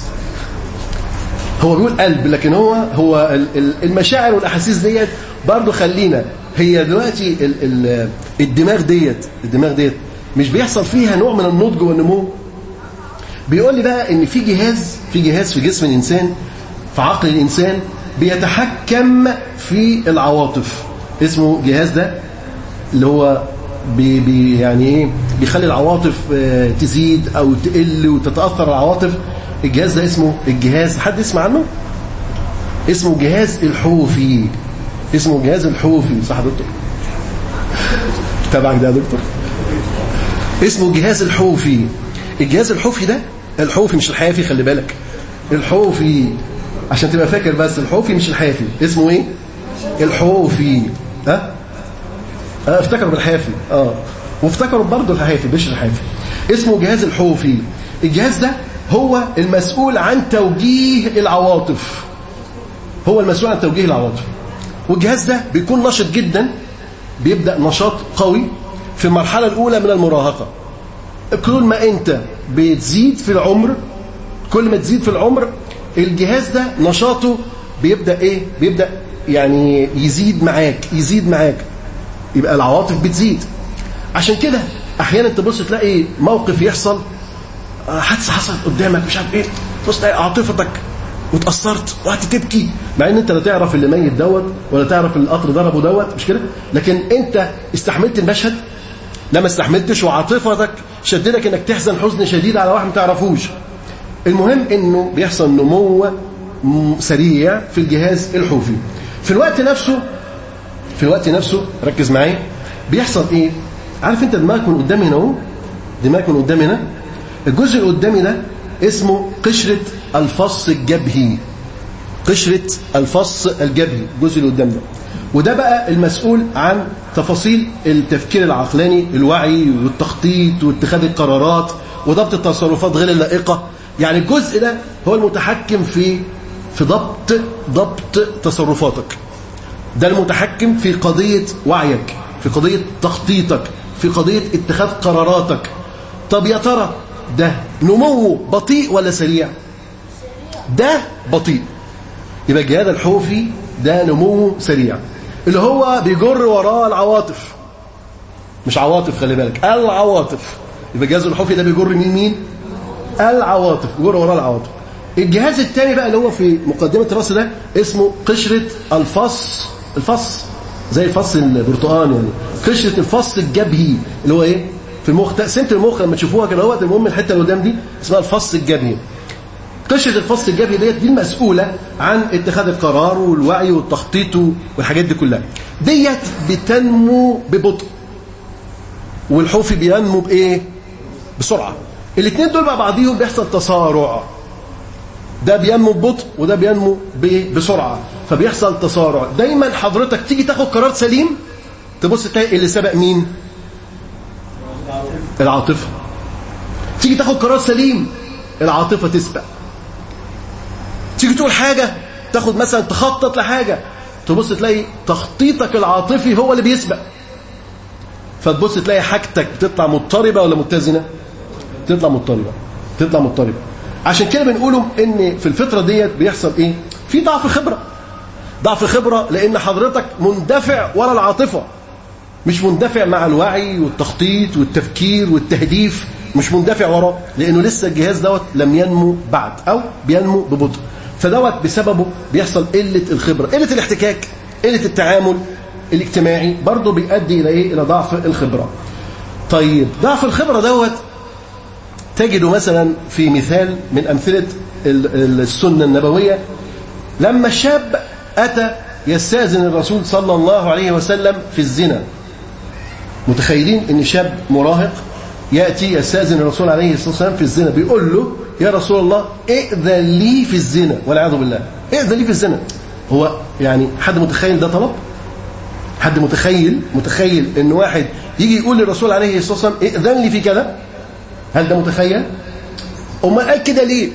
هو بيقول قلب لكن هو هو المشاعر والاحاسيس ديت برضه خلينا هي دلوقتي ال ال الدماغ ديت الدماغ ديت مش بيحصل فيها نوع من النضج والنمو بيقول لي بقى ان في جهاز في جهاز في جسم الانسان في عقل الانسان بيتحكم في العواطف اسمه جهاز ده اللي هو بي بي يعني ايه بيخلي العواطف تزيد او تقل وتتاثر العواطف الجهاز ده اسمه الجهاز حد يسمع عنه اسمه جهاز الحوفي اسمه جهاز الحوفي صح يا دكتور تبعك ده يا دكتور اسمه جهاز الحوفي الجهاز الحوفي ده الحوفي مش الحافي خلي بالك الحوفي عشان تبقى فاكر بس الحوفي مش الحافي اسمه ايه الحوفي ها اه افتكروا بالحافي اه وافتكروا برضه الحافي مش الحافي اسمه جهاز الحوفي الجهاز ده هو المسؤول عن توجيه العواطف هو المسؤول عن توجيه العواطف والجهاز ده بيكون نشط جدا بيبدأ نشاط قوي في المرحلة الأولى من المراهقة كل ما أنت بتزيد في العمر كل ما تزيد في العمر الجهاز ده نشاطه بيبدأ إيه بيبدأ يعني يزيد معاك يزيد معاك يبقى العواطف بتزيد عشان كده أحيانا تبص تلاقي موقف يحصل حادثة حصلت قدامك مش عارف إيه تبص تلاقي عاطفتك وتأثرت وهتبكي مع ان انت لا تعرف اللي ميت دوت ولا تعرف اللي القطر ضربه دوت مش كده لكن انت استحملت المشهد لما استحملتش وعاطفتك شددك انك تحزن حزن شديد على واحد ما تعرفوش المهم انه بيحصل نمو سريع في الجهاز الحوفي في الوقت نفسه في الوقت نفسه ركز معايا بيحصل ايه عارف انت دماغك من قدام هنا اهو دماغك من قدام هنا الجزء اللي قدامي ده اسمه قشرة الفص الجبهي قشرة الفص الجبهي الجزء اللي قدام ده وده بقى المسؤول عن تفاصيل التفكير العقلاني الوعي والتخطيط واتخاذ القرارات وضبط التصرفات غير اللائقة يعني الجزء ده هو المتحكم في في ضبط ضبط تصرفاتك ده المتحكم في قضية وعيك في قضية تخطيطك في قضية اتخاذ قراراتك طب يا ترى ده نموه بطيء ولا سريع ده بطيء يبقى الجهاز الحوفي ده نموه سريع اللي هو بيجر وراه العواطف مش عواطف خلي بالك العواطف يبقى الجهاز الحوفي ده بيجر مين مين العواطف بيجر وراه العواطف الجهاز الثاني بقى اللي هو في مقدمة الراس ده اسمه قشرة الفص الفص زي الفص البرتقال يعني قشرة الفص الجبهي اللي هو ايه في المخ تقسيمه المخ لما تشوفوها كده اهوت المهم الحته اللي قدام دي اسمها الفص الجبهي قشرة الفص الجبهي ديت دي المسؤولة عن اتخاذ القرار والوعي والتخطيط والحاجات دي كلها ديت بتنمو ببطء والحوفي بينمو بايه بسرعة الاثنين دول مع بعضيهم بيحصل تصارع ده بينمو ببطء وده بينمو ب- بسرعة فبيحصل تصارع دايما حضرتك تيجي تاخد قرار سليم تبص تلاقي اللي سبق مين العاطفة تيجي تاخد قرار سليم العاطفة تسبق تيجي تقول حاجة تاخد مثلا تخطط لحاجة تبص تلاقي تخطيطك العاطفي هو اللي بيسبق فتبص تلاقي حاجتك بتطلع مضطربة ولا متزنة تطلع مضطربة تطلع مضطربة عشان كده بنقولوا ان في الفترة ديت بيحصل ايه في ضعف خبرة ضعف خبرة لان حضرتك مندفع ورا العاطفة مش مندفع مع الوعي والتخطيط والتفكير والتهديف مش مندفع وراه لانه لسه الجهاز دوت لم ينمو بعد او بينمو ببطء فدوت بسببه بيحصل قله الخبره قله الاحتكاك قله التعامل الاجتماعي برضه بيؤدي الى ايه الى ضعف الخبره طيب ضعف الخبره دوت تجده مثلا في مثال من امثله ال- السنه النبويه لما الشاب اتى يستاذن الرسول صلى الله عليه وسلم في الزنا متخيلين ان شاب مراهق ياتي يستاذن الرسول عليه الصلاه والسلام في الزنا بيقول له يا رسول الله ائذن لي في الزنا والعياذ بالله ائذن لي في الزنا هو يعني حد متخيل ده طلب حد متخيل متخيل ان واحد يجي يقول للرسول عليه الصلاه والسلام ائذن لي في كذا هل ده متخيل امال قال كده ليه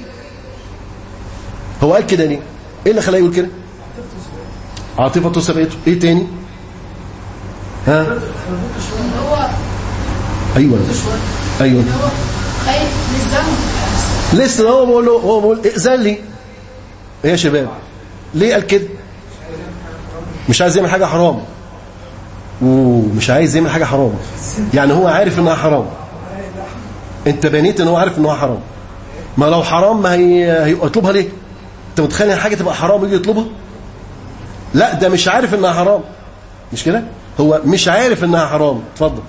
هو قال كده ليه ايه اللي خلاه يقول كده عاطفته سبقته ايه تاني ها
هو
ايوه ايوه
هو خايف من الذنب
لسه هو بقول له هو بقول ائذن لي ايه يا شباب ليه قال كده مش عايز يعمل حاجه حرام ومش عايز يعمل حاجه حرام يعني هو عارف انها حرام انت بنيت ان هو عارف انها حرام ما لو حرام ما هي هيطلبها ليه انت متخيل ان حاجه تبقى حرام ويجي يطلبها لا ده مش عارف انها حرام مش كده هو مش عارف انها حرام اتفضل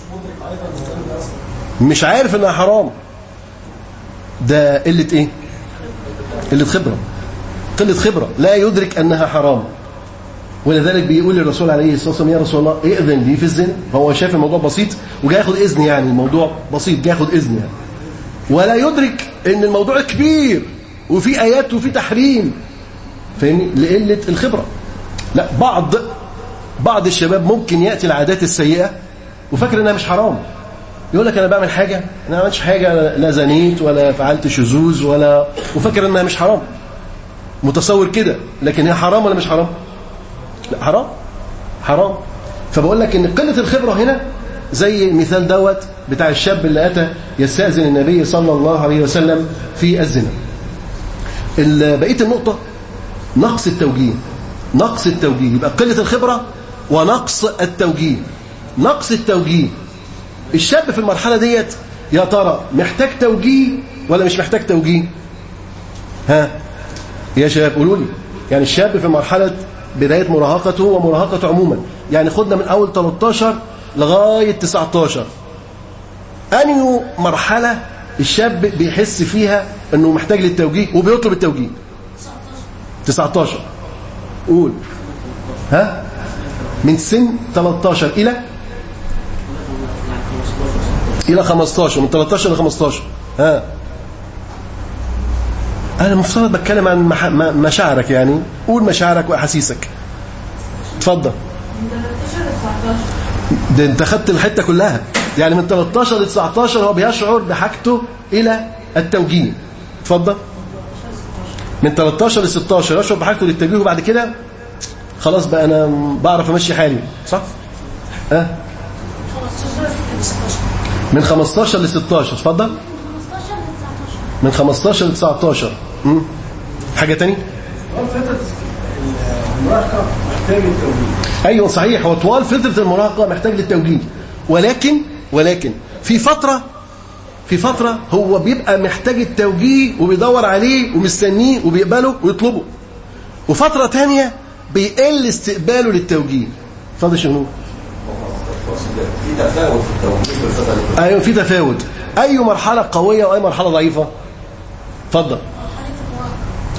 مش عارف انها حرام ده قلة ايه قلة خبرة قلة خبرة لا يدرك انها حرام ولذلك بيقول للرسول عليه الصلاة والسلام يا رسول الله ائذن لي في الزنا فهو شايف الموضوع بسيط وجاي ياخد اذن يعني الموضوع بسيط جاي ياخد اذن يعني ولا يدرك ان الموضوع كبير وفي ايات وفي تحريم فاهمني لقلة الخبرة لا بعض بعض الشباب ممكن ياتي العادات السيئة وفاكر انها مش حرام يقول لك انا بعمل حاجه انا ما عملتش حاجه لا زنيت ولا فعلت شذوذ ولا وفاكر انها مش حرام متصور كده لكن هي حرام ولا مش حرام لا حرام حرام فبقول لك ان قله الخبره هنا زي المثال دوت بتاع الشاب اللي اتى يستاذن النبي صلى الله عليه وسلم في الزنا ال- بقيه النقطه نقص التوجيه نقص التوجيه يبقى قله الخبره ونقص التوجيه نقص التوجيه الشاب في المرحلة ديت يا ترى محتاج توجيه ولا مش محتاج توجيه ها يا شباب قولوا لي يعني الشاب في مرحلة بداية مراهقته ومراهقته عموما يعني خدنا من أول 13 لغاية 19 أنهي مرحلة الشاب بيحس فيها أنه محتاج للتوجيه وبيطلب التوجيه 19 قول ها من سن 13 إلى إلى 15 من 13 ل 15 ها أنا المفترض بتكلم عن مح... م- مشاعرك يعني قول مشاعرك وأحاسيسك اتفضل
من 13 ل 19
ده انت خدت الحتة كلها يعني من 13 ل 19 هو بيشعر بحاجته إلى التوجيه اتفضل من 13 ل 16 يشعر بحاجته للتوجيه وبعد كده خلاص بقى أنا بعرف أمشي حالي صح؟ ها؟
15 ل 16
من 15 ل 16 اتفضل
15 ل 19
من 15 ل 19 مم. حاجة تاني
فترة المراهقة محتاج التوجيه
ايوه صحيح هو طوال فتره المراهقه محتاج للتوجيه ولكن ولكن في فتره في فتره هو بيبقى محتاج التوجيه وبيدور عليه ومستنيه وبيقبله ويطلبه وفتره تانية بيقل استقباله للتوجيه اتفضل شنو
في تفاوت في التوجيه في الفتره اللي
ايوه في تفاوت اي مرحله قويه واي مرحله ضعيفه اتفضل
مرحلة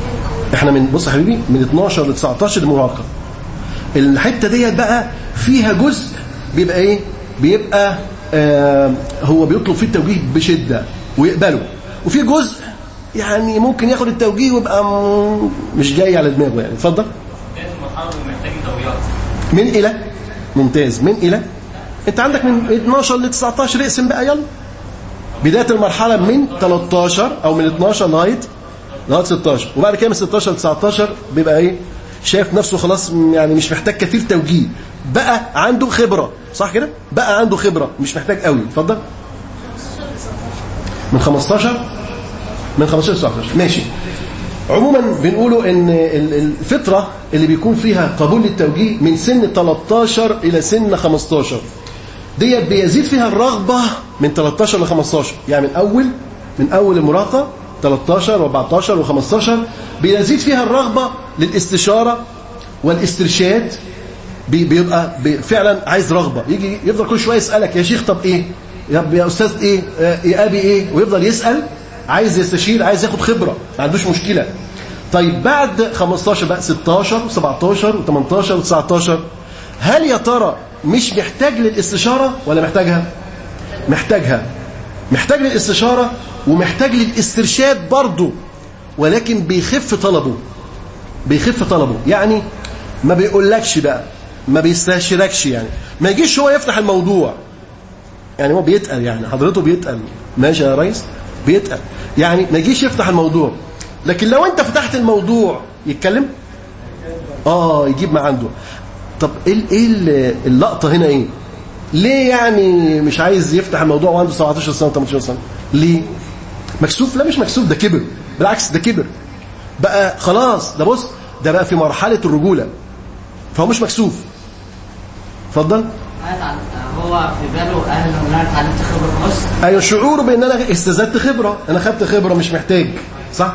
احنا من بص يا حبيبي من 12 ل 19 المراهقه الحته ديت بقى فيها جزء بيبقى ايه بيبقى آه هو بيطلب فيه التوجيه بشده ويقبله وفي جزء يعني ممكن ياخد التوجيه ويبقى م- مش جاي على دماغه يعني اتفضل
بدايه المرحله محتاجين توجيهات
من الى ممتاز من الى انت عندك من 12 ل 19 اقسم بقى يلا بدايه المرحله من 13 او من 12 لغايه لغايه 16 وبعد كده من 16 ل 19 بيبقى ايه شايف نفسه خلاص م- يعني مش محتاج كثير توجيه بقى عنده خبره صح كده بقى عنده خبره مش محتاج قوي اتفضل من 15 من 15 ل 19 ماشي عموما بنقولوا ان ال- الفترة اللي بيكون فيها قبول للتوجيه من سن 13 الى سن 15 ديت بيزيد فيها الرغبة من 13 ل 15 يعني من اول من اول المراهقة 13 و14 و15 بيزيد فيها الرغبة للاستشارة والاسترشاد بي- بيبقى بي- فعلا عايز رغبة يجي يفضل كل شوية يسألك يا شيخ طب ايه يا يا استاذ ايه آه، يا ابي ايه ويفضل يسأل عايز يستشير عايز ياخد خبرة ما عندوش مشكلة طيب بعد 15 بقى 16 و17 و18 و19 هل يا ترى مش محتاج للاستشارة ولا محتاجها محتاجها محتاج للاستشارة ومحتاج للاسترشاد برضه ولكن بيخف طلبه بيخف طلبه يعني ما بيقولكش بقى ما بيستشيركش يعني ما يجيش هو يفتح الموضوع يعني هو بيتقل يعني حضرته بيتقل ماشي يا ريس بيتقل يعني ما يجيش يفتح الموضوع لكن لو انت فتحت الموضوع يتكلم اه يجيب ما عنده طب ايه ال- ايه ال- اللقطه هنا ايه ليه يعني مش عايز يفتح الموضوع وعنده 17 سنه 18 سنه ليه مكسوف لا مش مكسوف ده كبر بالعكس ده كبر بقى خلاص ده بص ده بقى في مرحله الرجوله فهو مش مكسوف اتفضل
أنا اتعلم- هو في باله اهله ان انا اتعلمت خبره خلاص
ايوه شعوره بان انا استزدت خبره انا خدت خبره مش محتاج صح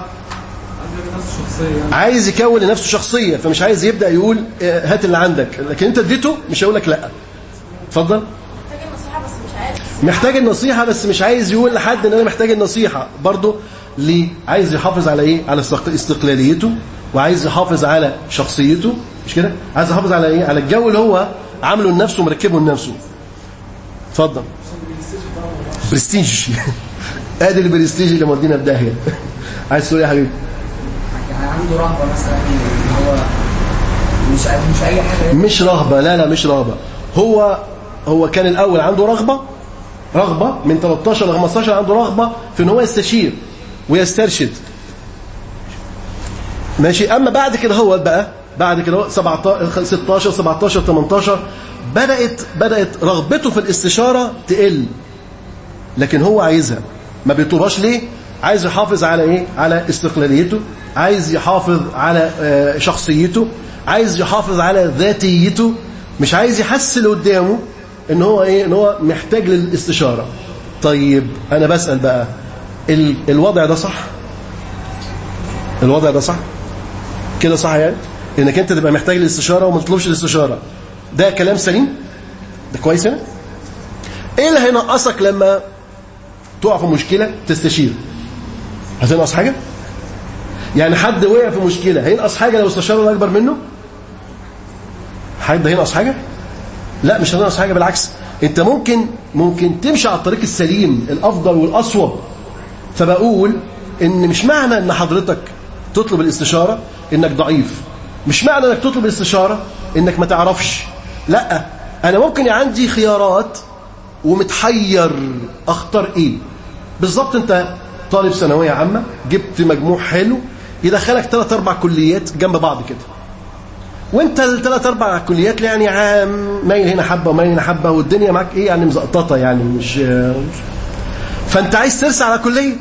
عايز يكون لنفسه شخصيه فمش عايز يبدا يقول آه، هات اللي عندك لكن انت اديته مش هيقول لك لا اتفضل
محتاج النصيحة بس مش عارف
محتاج النصيحه بس مش عايز يقول لحد ان انا محتاج النصيحه برضه ليه عايز يحافظ على ايه على استق- استقلاليته وعايز يحافظ على شخصيته مش كده عايز يحافظ على ايه على الجو اللي هو عامله لنفسه ومركبه لنفسه اتفضل برستيج ادي البرستيج اللي مودينا في داهيه عايز تقول ايه يا حبيبي
يعني عنده رهبه مثلا ان هو مش مش اي حاجه
مش رهبة لا لا مش رهبة هو هو كان الأول عنده رغبة رغبة من 13 ل 15 عنده رغبة في ان هو يستشير ويسترشد ماشي أما بعد كده هو بقى بعد كده هو 17 16 17 18 بدأت بدأت رغبته في الاستشارة تقل لكن هو عايزها ما بيطلبهاش ليه عايز يحافظ على ايه على استقلاليته عايز يحافظ على آه، شخصيته عايز يحافظ على ذاتيته مش عايز يحس اللي قدامه ان هو ايه ان هو محتاج للاستشاره طيب انا بسال بقى ال- الوضع ده صح الوضع ده صح كده صح يعني انك انت تبقى محتاج للاستشاره وما تطلبش الاستشاره ده كلام سليم ده كويس يعني ايه اللي هينقصك لما تقع في مشكله تستشير هتنقص حاجه يعني حد وقع في مشكله هينقص حاجه لو استشار اللي اكبر منه حد هينقص حاجه لا مش هتنقص حاجه بالعكس انت ممكن ممكن تمشي على الطريق السليم الافضل والاصوب فبقول ان مش معنى ان حضرتك تطلب الاستشاره انك ضعيف مش معنى انك تطلب الاستشاره انك ما تعرفش لا انا ممكن عندي خيارات ومتحير اختار ايه بالظبط انت طالب ثانويه عامه جبت مجموع حلو يدخلك ثلاث اربع كليات جنب بعض كده وانت الثلاث اربع كليات يعني عام مايل هنا حبه ومايل هنا حبه والدنيا معاك ايه يعني مزقططه يعني مش فانت عايز ترسى على كليه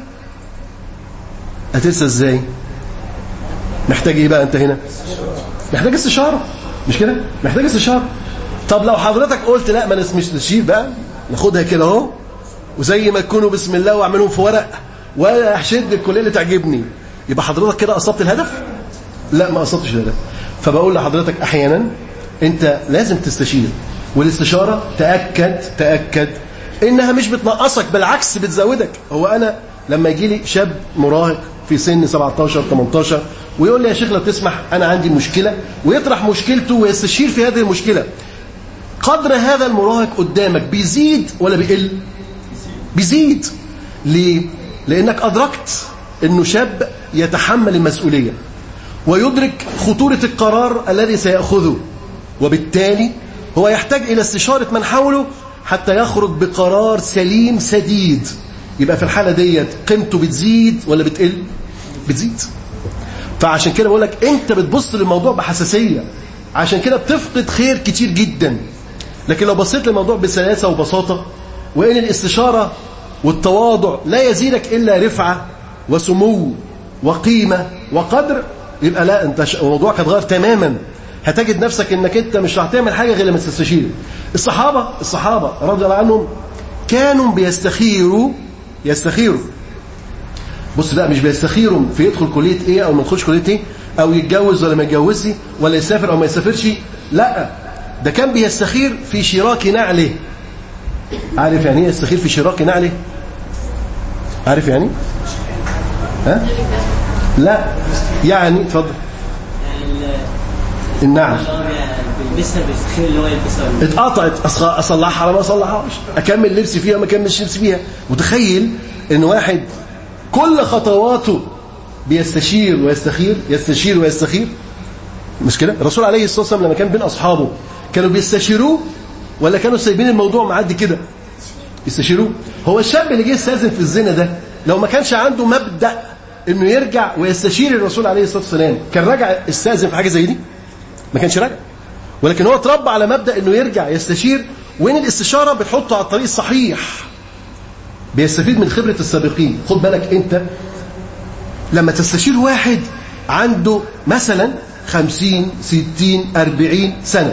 هترسى ازاي محتاج ايه بقى انت هنا محتاج استشاره مش كده محتاج استشاره طب لو حضرتك قلت لا ما أنا مش تشير بقى ناخدها كده اهو وزي ما تكونوا بسم الله واعملهم في ورق وهشد الكليه اللي تعجبني يبقى حضرتك كده اصبت الهدف لا ما اصبتش الهدف فبقول لحضرتك احيانا انت لازم تستشير والاستشاره تاكد تاكد انها مش بتنقصك بالعكس بتزودك هو انا لما يجي لي شاب مراهق في سن 17 18 ويقول لي يا شيخ لو تسمح انا عندي مشكله ويطرح مشكلته ويستشير في هذه المشكله قدر هذا المراهق قدامك بيزيد ولا بيقل بيزيد ليه لانك ادركت انه شاب يتحمل المسؤوليه ويدرك خطوره القرار الذي سياخذه وبالتالي هو يحتاج الى استشاره من حوله حتى يخرج بقرار سليم سديد يبقى في الحاله ديت قيمته بتزيد ولا بتقل بتزيد فعشان كده بقول لك انت بتبص للموضوع بحساسيه عشان كده بتفقد خير كتير جدا لكن لو بصيت للموضوع بسلاسه وبساطه وان الاستشاره والتواضع لا يزيدك الا رفعه وسمو وقيمه وقدر يبقى لا انت ش- موضوعك هيتغير تماما هتجد نفسك انك انت مش هتعمل حاجه غير لما تستشير الصحابه الصحابه رضي الله عنهم كانوا بيستخيروا يستخيروا بص بقى مش بيستخيروا في يدخل كليه ايه او ما يدخلش كليه ايه او يتجوز ولا ما يتجوزش ولا يسافر او ما يسافرش لا ده كان بيستخير في شراك نعله عارف يعني ايه يستخير في شراك نعله عارف يعني ها لا يعني اتفضل النعل
بيلبسها بيستخير اللي هو يلبسها
اتقطعت أص- اصلحها ولا ما اصلحهاش اكمل لبسي فيها ما اكملش لبسي فيها متخيل ان واحد كل خطواته بيستشير ويستخير يستشير ويستخير مش كده الرسول عليه الصلاه والسلام لما كان بين اصحابه كانوا بيستشيروه ولا كانوا سايبين الموضوع معدي كده يستشيروه هو الشاب اللي جه يستاذن في الزنا ده لو ما كانش عنده مبدا انه يرجع ويستشير الرسول عليه الصلاه والسلام كان رجع استاذن في حاجه زي دي ما كانش راجع ولكن هو اتربى على مبدا انه يرجع يستشير وين الاستشاره بتحطه على الطريق الصحيح بيستفيد من خبره السابقين خد بالك انت لما تستشير واحد عنده مثلا خمسين ستين أربعين سنة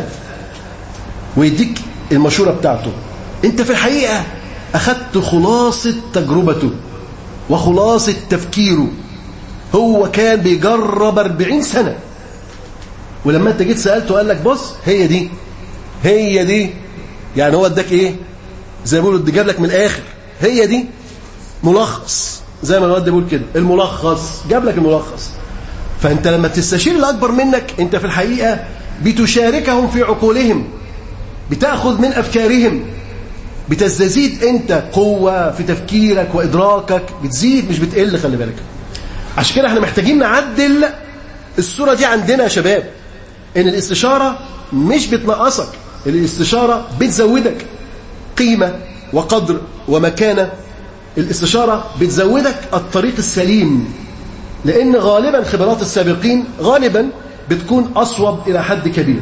ويديك المشورة بتاعته انت في الحقيقة أخذت خلاصة تجربته وخلاصة تفكيره هو كان بيجرب أربعين سنة ولما انت جيت سألته قال لك بص هي دي هي دي يعني هو اداك ايه زي ما بيقولوا ادى جاب لك من الاخر هي دي ملخص زي ما الواد ده بيقول كده الملخص جاب لك الملخص فانت لما تستشير الاكبر منك انت في الحقيقه بتشاركهم في عقولهم بتاخذ من افكارهم بتستزيد انت قوه في تفكيرك وادراكك بتزيد مش بتقل خلي بالك عشان كده احنا محتاجين نعدل الصوره دي عندنا يا شباب ان الاستشاره مش بتنقصك الاستشاره بتزودك قيمه وقدر ومكانه الاستشاره بتزودك الطريق السليم لان غالبا خبرات السابقين غالبا بتكون اصوب الى حد كبير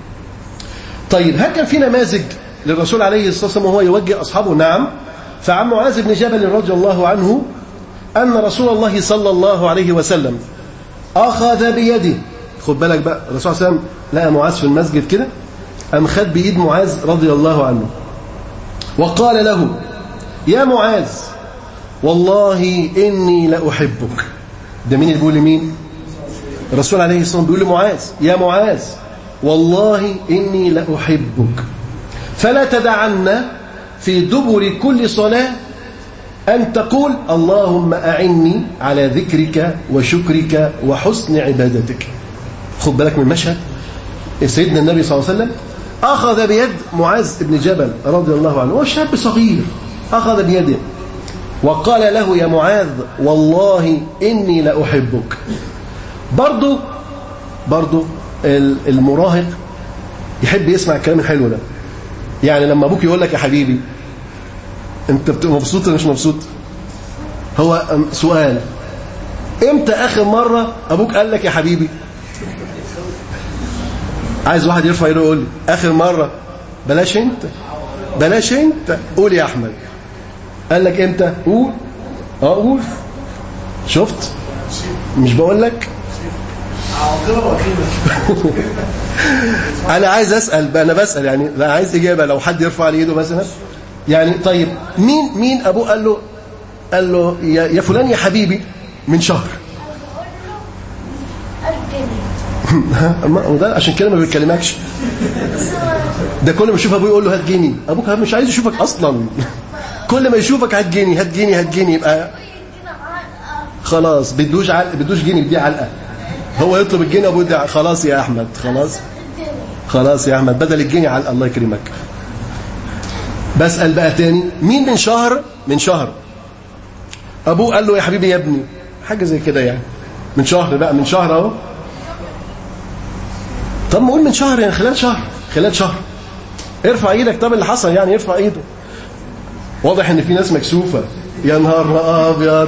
طيب هل كان في نماذج للرسول عليه الصلاه والسلام وهو يوجه اصحابه نعم فعن معاذ بن جبل رضي الله عنه ان رسول الله صلى الله عليه وسلم اخذ بيده خد بالك بقى الرسول صلى الله عليه وسلم لقى معاذ في المسجد كده قام خد بايد معاذ رضي الله عنه وقال له يا معاذ والله اني لاحبك ده مين اللي بيقول لمين الرسول عليه الصلاه والسلام بيقول لمعاذ يا معاذ والله اني لاحبك فلا تدعن في دبر كل صلاه أن تقول اللهم أعني على ذكرك وشكرك وحسن عبادتك خد بالك من المشهد سيدنا النبي صلى الله عليه وسلم أخذ بيد معاذ بن جبل رضي الله عنه هو شاب صغير أخذ بيده وقال له يا معاذ والله إني لأحبك برضو برضو المراهق يحب يسمع الكلام الحلو ده يعني لما أبوك يقول لك يا حبيبي انت بتبقى مبسوط ولا مش مبسوط هو سؤال امتى اخر مره ابوك قال لك يا حبيبي عايز واحد يرفع ايده يقول لي اخر مره بلاش انت بلاش انت قول يا احمد قال لك امتى قول اه قول شفت مش بقول لك انا عايز اسال بقى انا بسال يعني انا عايز اجابه لو حد يرفع لي ايده مثلا يعني طيب مين مين ابوه قال له قال له يا, يا فلان يا حبيبي من شهر وده عشان كده ما بيكلمكش ده كل ما يشوف ابوه يقول له هات جنيه ابوك مش عايز يشوفك اصلا كل ما يشوفك هات جنيه هات جنيه هات جنيه يبقى خلاص بدوش علق بدوش جنيه دي علقه هو يطلب الجنيه وابوه يدي خلاص يا احمد خلاص خلاص يا احمد بدل الجنيه علقه الله يكرمك بسال بقى تاني مين من شهر من شهر ابوه قال له يا حبيبي يا ابني حاجه زي كده يعني من شهر بقى من شهر اهو طب ما قول من شهر يعني خلال شهر خلال شهر ارفع ايدك طب اللي حصل يعني ارفع ايده واضح ان في ناس مكسوفه يا نهار ابيض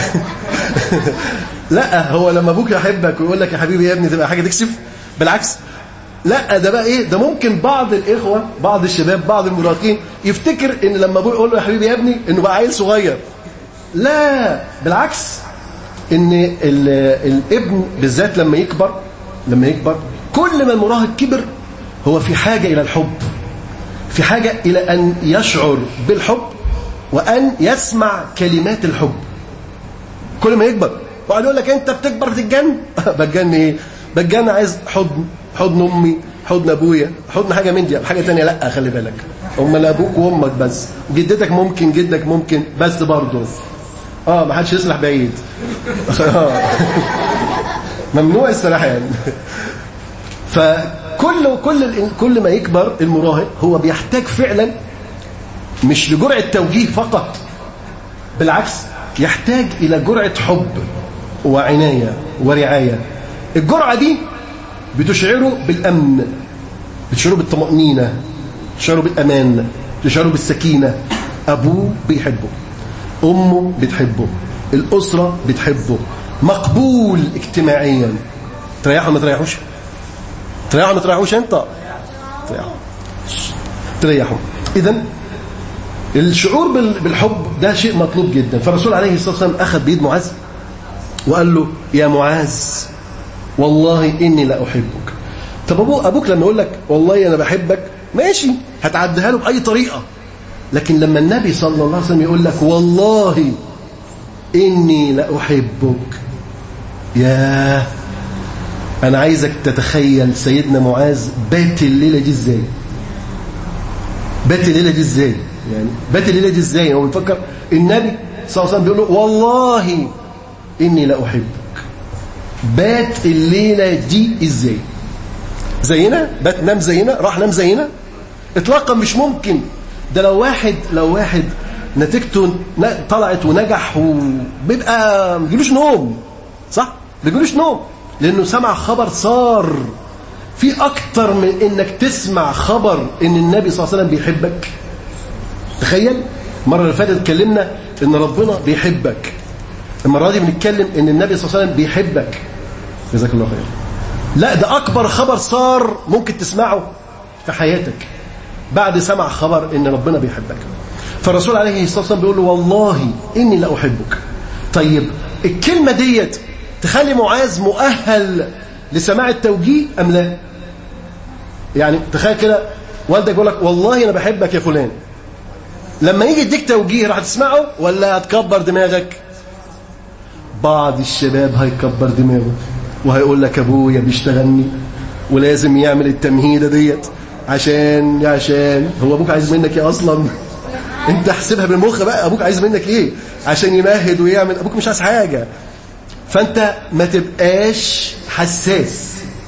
لا هو لما ابوك يحبك ويقول لك يا حبيبي يا ابني تبقى حاجه تكسف بالعكس لا ده بقى ايه ده ممكن بعض الاخوه بعض الشباب بعض المراهقين يفتكر ان لما ابوه يقول له يا حبيبي يا ابني انه بقى عيل صغير لا بالعكس ان الابن بالذات لما يكبر لما يكبر كل ما المراهق كبر هو في حاجه الى الحب في حاجه الى ان يشعر بالحب وان يسمع كلمات الحب كل ما يكبر وقعد يقول لك انت بتكبر بتتجن بتجن ايه بتجن عايز حضن حضن امي حضن ابويا حضن حاجه من دي حاجه تانية لا خلي بالك امال ابوك وامك بس جدتك ممكن جدك ممكن بس برضه اه ما حدش يسرح بعيد ممنوع السلاح يعني فكل كل كل ما يكبر المراهق هو بيحتاج فعلا مش لجرعه توجيه فقط بالعكس يحتاج الى جرعه حب وعنايه ورعايه الجرعه دي بتشعره بالامن بتشعره بالطمانينه بتشعره بالامان بتشعره بالسكينه ابوه بيحبه امه بتحبه الاسره بتحبه مقبول اجتماعيا تريحوا ما تريحوش تريحوا ما تريحوش انت تريحوا تريحوا اذا الشعور بالحب ده شيء مطلوب جدا فالرسول عليه الصلاه والسلام اخذ بيد معاذ وقال له يا معاذ والله اني لا احبك طب ابوك ابوك لما يقول لك والله انا بحبك ماشي هتعديها له باي طريقه لكن لما النبي صلى الله عليه وسلم يقول لك والله اني لا احبك يا انا عايزك تتخيل سيدنا معاذ بات الليله دي ازاي بات الليله دي ازاي يعني بات الليله دي ازاي هو بيفكر النبي صلى الله عليه وسلم بيقول له والله اني لا احبك بات الليله دي ازاي زينا بات نام زينا راح نام زينا اطلاقا مش ممكن ده لو واحد لو واحد نتيجته طلعت ونجح وبيبقى ما بيجيلوش نوم صح ما بيجيلوش نوم لانه سمع خبر صار في اكتر من انك تسمع خبر ان النبي صلى الله عليه وسلم بيحبك تخيل المره اللي فاتت اتكلمنا ان ربنا بيحبك المره دي بنتكلم ان النبي صلى الله عليه وسلم بيحبك جزاك الله خير لا ده اكبر خبر صار ممكن تسمعه في حياتك بعد سمع خبر ان ربنا بيحبك فالرسول عليه الصلاه والسلام بيقول له والله اني لا احبك طيب الكلمه ديت تخلي معاذ مؤهل لسماع التوجيه ام لا يعني تخيل كده والدك يقول لك والله انا بحبك يا فلان لما يجي يديك توجيه راح تسمعه ولا هتكبر دماغك بعض الشباب هيكبر دماغه وهيقول لك ابويا بيشتغلني ولازم يعمل التمهيده ديت عشان عشان هو ابوك عايز منك ايه اصلا انت احسبها بالمخ بقى ابوك عايز منك ايه عشان يمهد ويعمل ابوك مش عايز حاجه فانت ما تبقاش حساس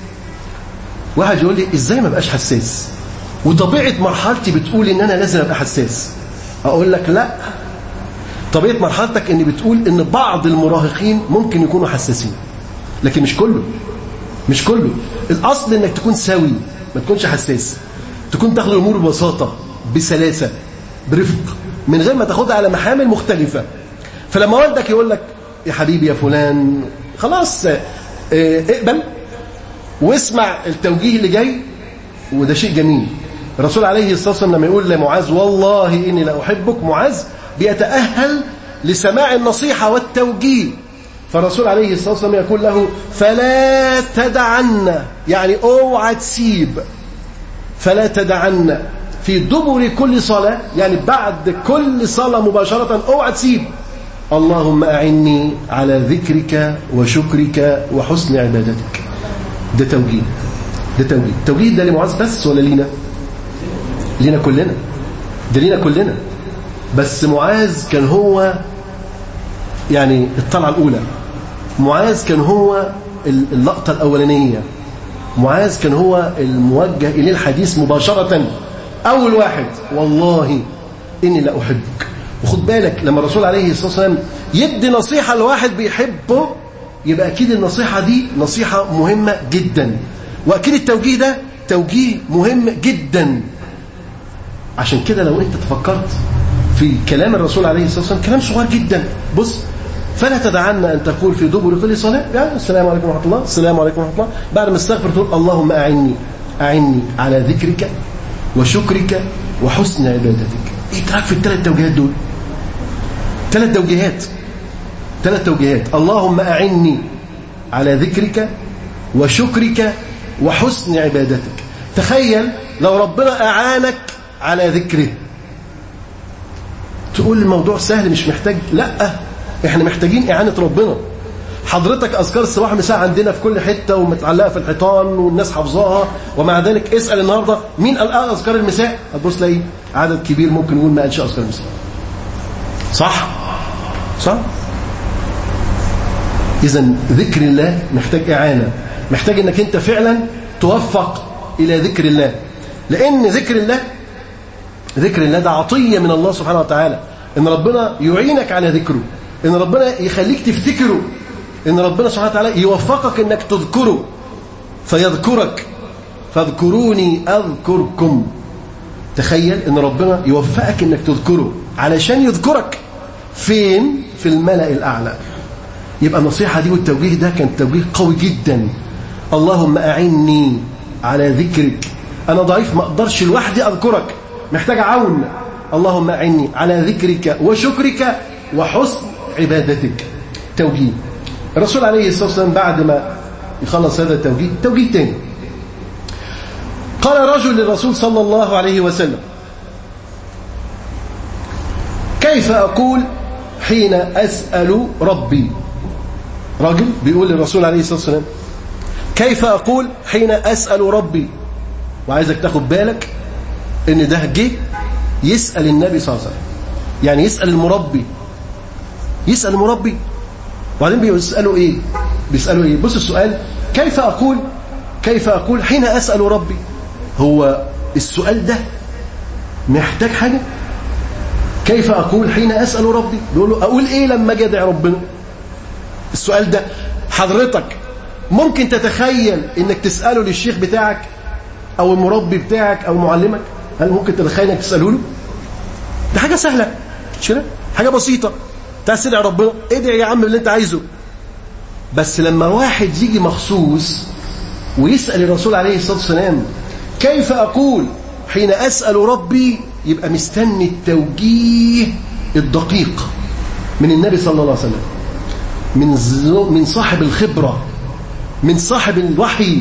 واحد يقول لي ازاي ما بقاش حساس وطبيعه مرحلتي بتقول ان انا لازم ابقى حساس اقول لك لا طبيعه مرحلتك ان بتقول ان بعض المراهقين ممكن يكونوا حساسين لكن مش كله مش كله الاصل انك تكون سوي ما تكونش حساس تكون تاخد الامور ببساطه بسلاسه برفق من غير ما تاخدها على محامل مختلفه فلما والدك يقول لك يا حبيبي يا فلان خلاص اقبل واسمع التوجيه اللي جاي وده شيء جميل الرسول عليه الصلاه والسلام لما يقول لمعاذ والله اني لا احبك معاذ بيتاهل لسماع النصيحه والتوجيه فالرسول عليه الصلاه والسلام يقول له فلا تدعن يعني اوعى تسيب فلا تدعن في دبر كل صلاه يعني بعد كل صلاه مباشره اوعى تسيب اللهم اعني على ذكرك وشكرك وحسن عبادتك ده توجيه ده توجيه التوجيه ده لمعاذ بس ولا لينا لينا كلنا ده لينا كلنا بس معاذ كان هو يعني الطلعة الأولى معاذ كان هو اللقطة الأولانية معاذ كان هو الموجه إليه الحديث مباشرة أول واحد والله إني لا أحبك وخد بالك لما الرسول عليه الصلاة والسلام يدي نصيحة لواحد بيحبه يبقى أكيد النصيحة دي نصيحة مهمة جدا وأكيد التوجيه ده توجيه مهم جدا عشان كده لو أنت تفكرت في كلام الرسول عليه الصلاة والسلام كلام صغير جدا بص فلا تدعن أن تقول في دبر كل صلاة يعني السلام عليكم ورحمة الله السلام عليكم ورحمة الله بعد ما استغفر تقول اللهم أعني أعني على ذكرك وشكرك وحسن عبادتك ايه تراك في الثلاث توجيهات دول ثلاث توجيهات ثلاث توجيهات اللهم أعني على ذكرك وشكرك وحسن عبادتك تخيل لو ربنا أعانك على ذكره تقول الموضوع سهل مش محتاج لا احنا محتاجين إعانة ربنا حضرتك أذكار الصباح مساء عندنا في كل حتة ومتعلقة في الحيطان والناس حافظاها ومع ذلك اسأل النهاردة مين قال آه أذكار المساء هتبص تلاقي عدد كبير ممكن يقول ما قالش أذكار المساء صح صح إذا ذكر الله محتاج إعانة محتاج أنك أنت فعلا توفق إلى ذكر الله لأن ذكر الله ذكر الله ده عطية من الله سبحانه وتعالى إن ربنا يعينك على ذكره إن ربنا يخليك تفتكره إن ربنا سبحانه وتعالى يوفقك إنك تذكره فيذكرك فاذكروني أذكركم تخيل إن ربنا يوفقك إنك تذكره علشان يذكرك فين في الملأ الأعلى يبقى النصيحة دي والتوجيه ده كان توجيه قوي جدا اللهم أعني على ذكرك أنا ضعيف ما أقدرش لوحدي أذكرك محتاج عون اللهم أعني على ذكرك وشكرك وحسن عبادتك توجيه الرسول عليه الصلاة والسلام بعد ما يخلص هذا التوجيه توجيه تاني قال رجل للرسول صلى الله عليه وسلم كيف أقول حين أسأل ربي راجل بيقول للرسول عليه الصلاة والسلام كيف أقول حين أسأل ربي وعايزك تاخد بالك ان ده جه يسأل النبي صلى الله عليه وسلم يعني يسأل المربي يسأل المربي وبعدين بيسألوا ايه بيسألوا ايه بص السؤال كيف أقول كيف أقول حين أسأل ربي هو السؤال ده محتاج حاجة كيف أقول حين أسأل ربي بيقول له أقول إيه لما أجي أدعي ربنا السؤال ده حضرتك ممكن تتخيل إنك تسأله للشيخ بتاعك أو المربي بتاعك أو معلمك هل ممكن تتخيل إنك تسأله له ده حاجة سهلة مش كده حاجة بسيطة تعال تدعي ربنا ادعي يا عم اللي انت عايزه بس لما واحد يجي مخصوص ويسأل الرسول عليه الصلاة والسلام كيف أقول حين أسأل ربي يبقى مستني التوجيه الدقيق من النبي صلى الله عليه وسلم من من صاحب الخبرة من صاحب الوحي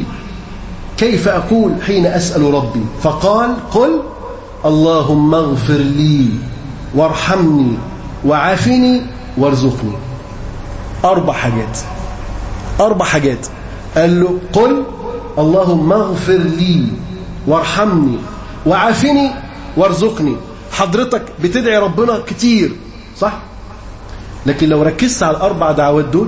كيف أقول حين أسأل ربي فقال قل اللهم اغفر لي وارحمني وعافني وارزقني أربع حاجات أربع حاجات قال له قل اللهم اغفر لي وارحمني وعافني وارزقني حضرتك بتدعي ربنا كتير صح لكن لو ركزت على الأربع دعوات دول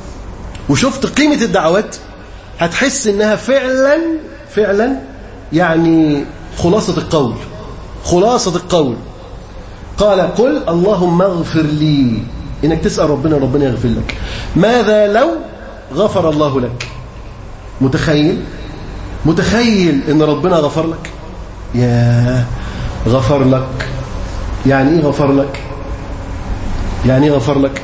وشفت قيمة الدعوات هتحس انها فعلا فعلا يعني خلاصة القول خلاصة القول قال قل اللهم اغفر لي انك تسأل ربنا ربنا يغفر لك ماذا لو غفر الله لك متخيل متخيل ان ربنا غفر لك يا غفر لك يعني ايه غفر لك يعني ايه غفر لك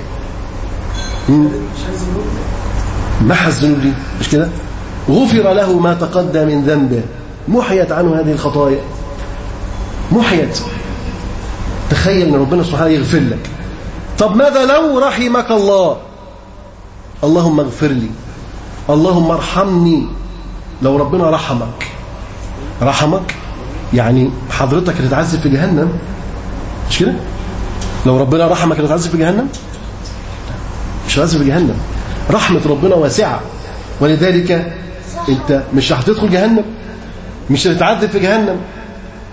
محى الذنوب دي مش كده غفر له ما تقدم من ذنبه محيت عنه هذه الخطايا محيت تخيل ان ربنا سبحانه يغفر لك طب ماذا لو رحمك الله اللهم اغفر لي اللهم ارحمني لو ربنا رحمك رحمك يعني حضرتك هتتعذب في جهنم مش كده لو ربنا رحمك هتتعذب في جهنم مش هتتعذب في جهنم رحمة ربنا واسعة ولذلك انت مش هتدخل جهنم مش هتتعذب في جهنم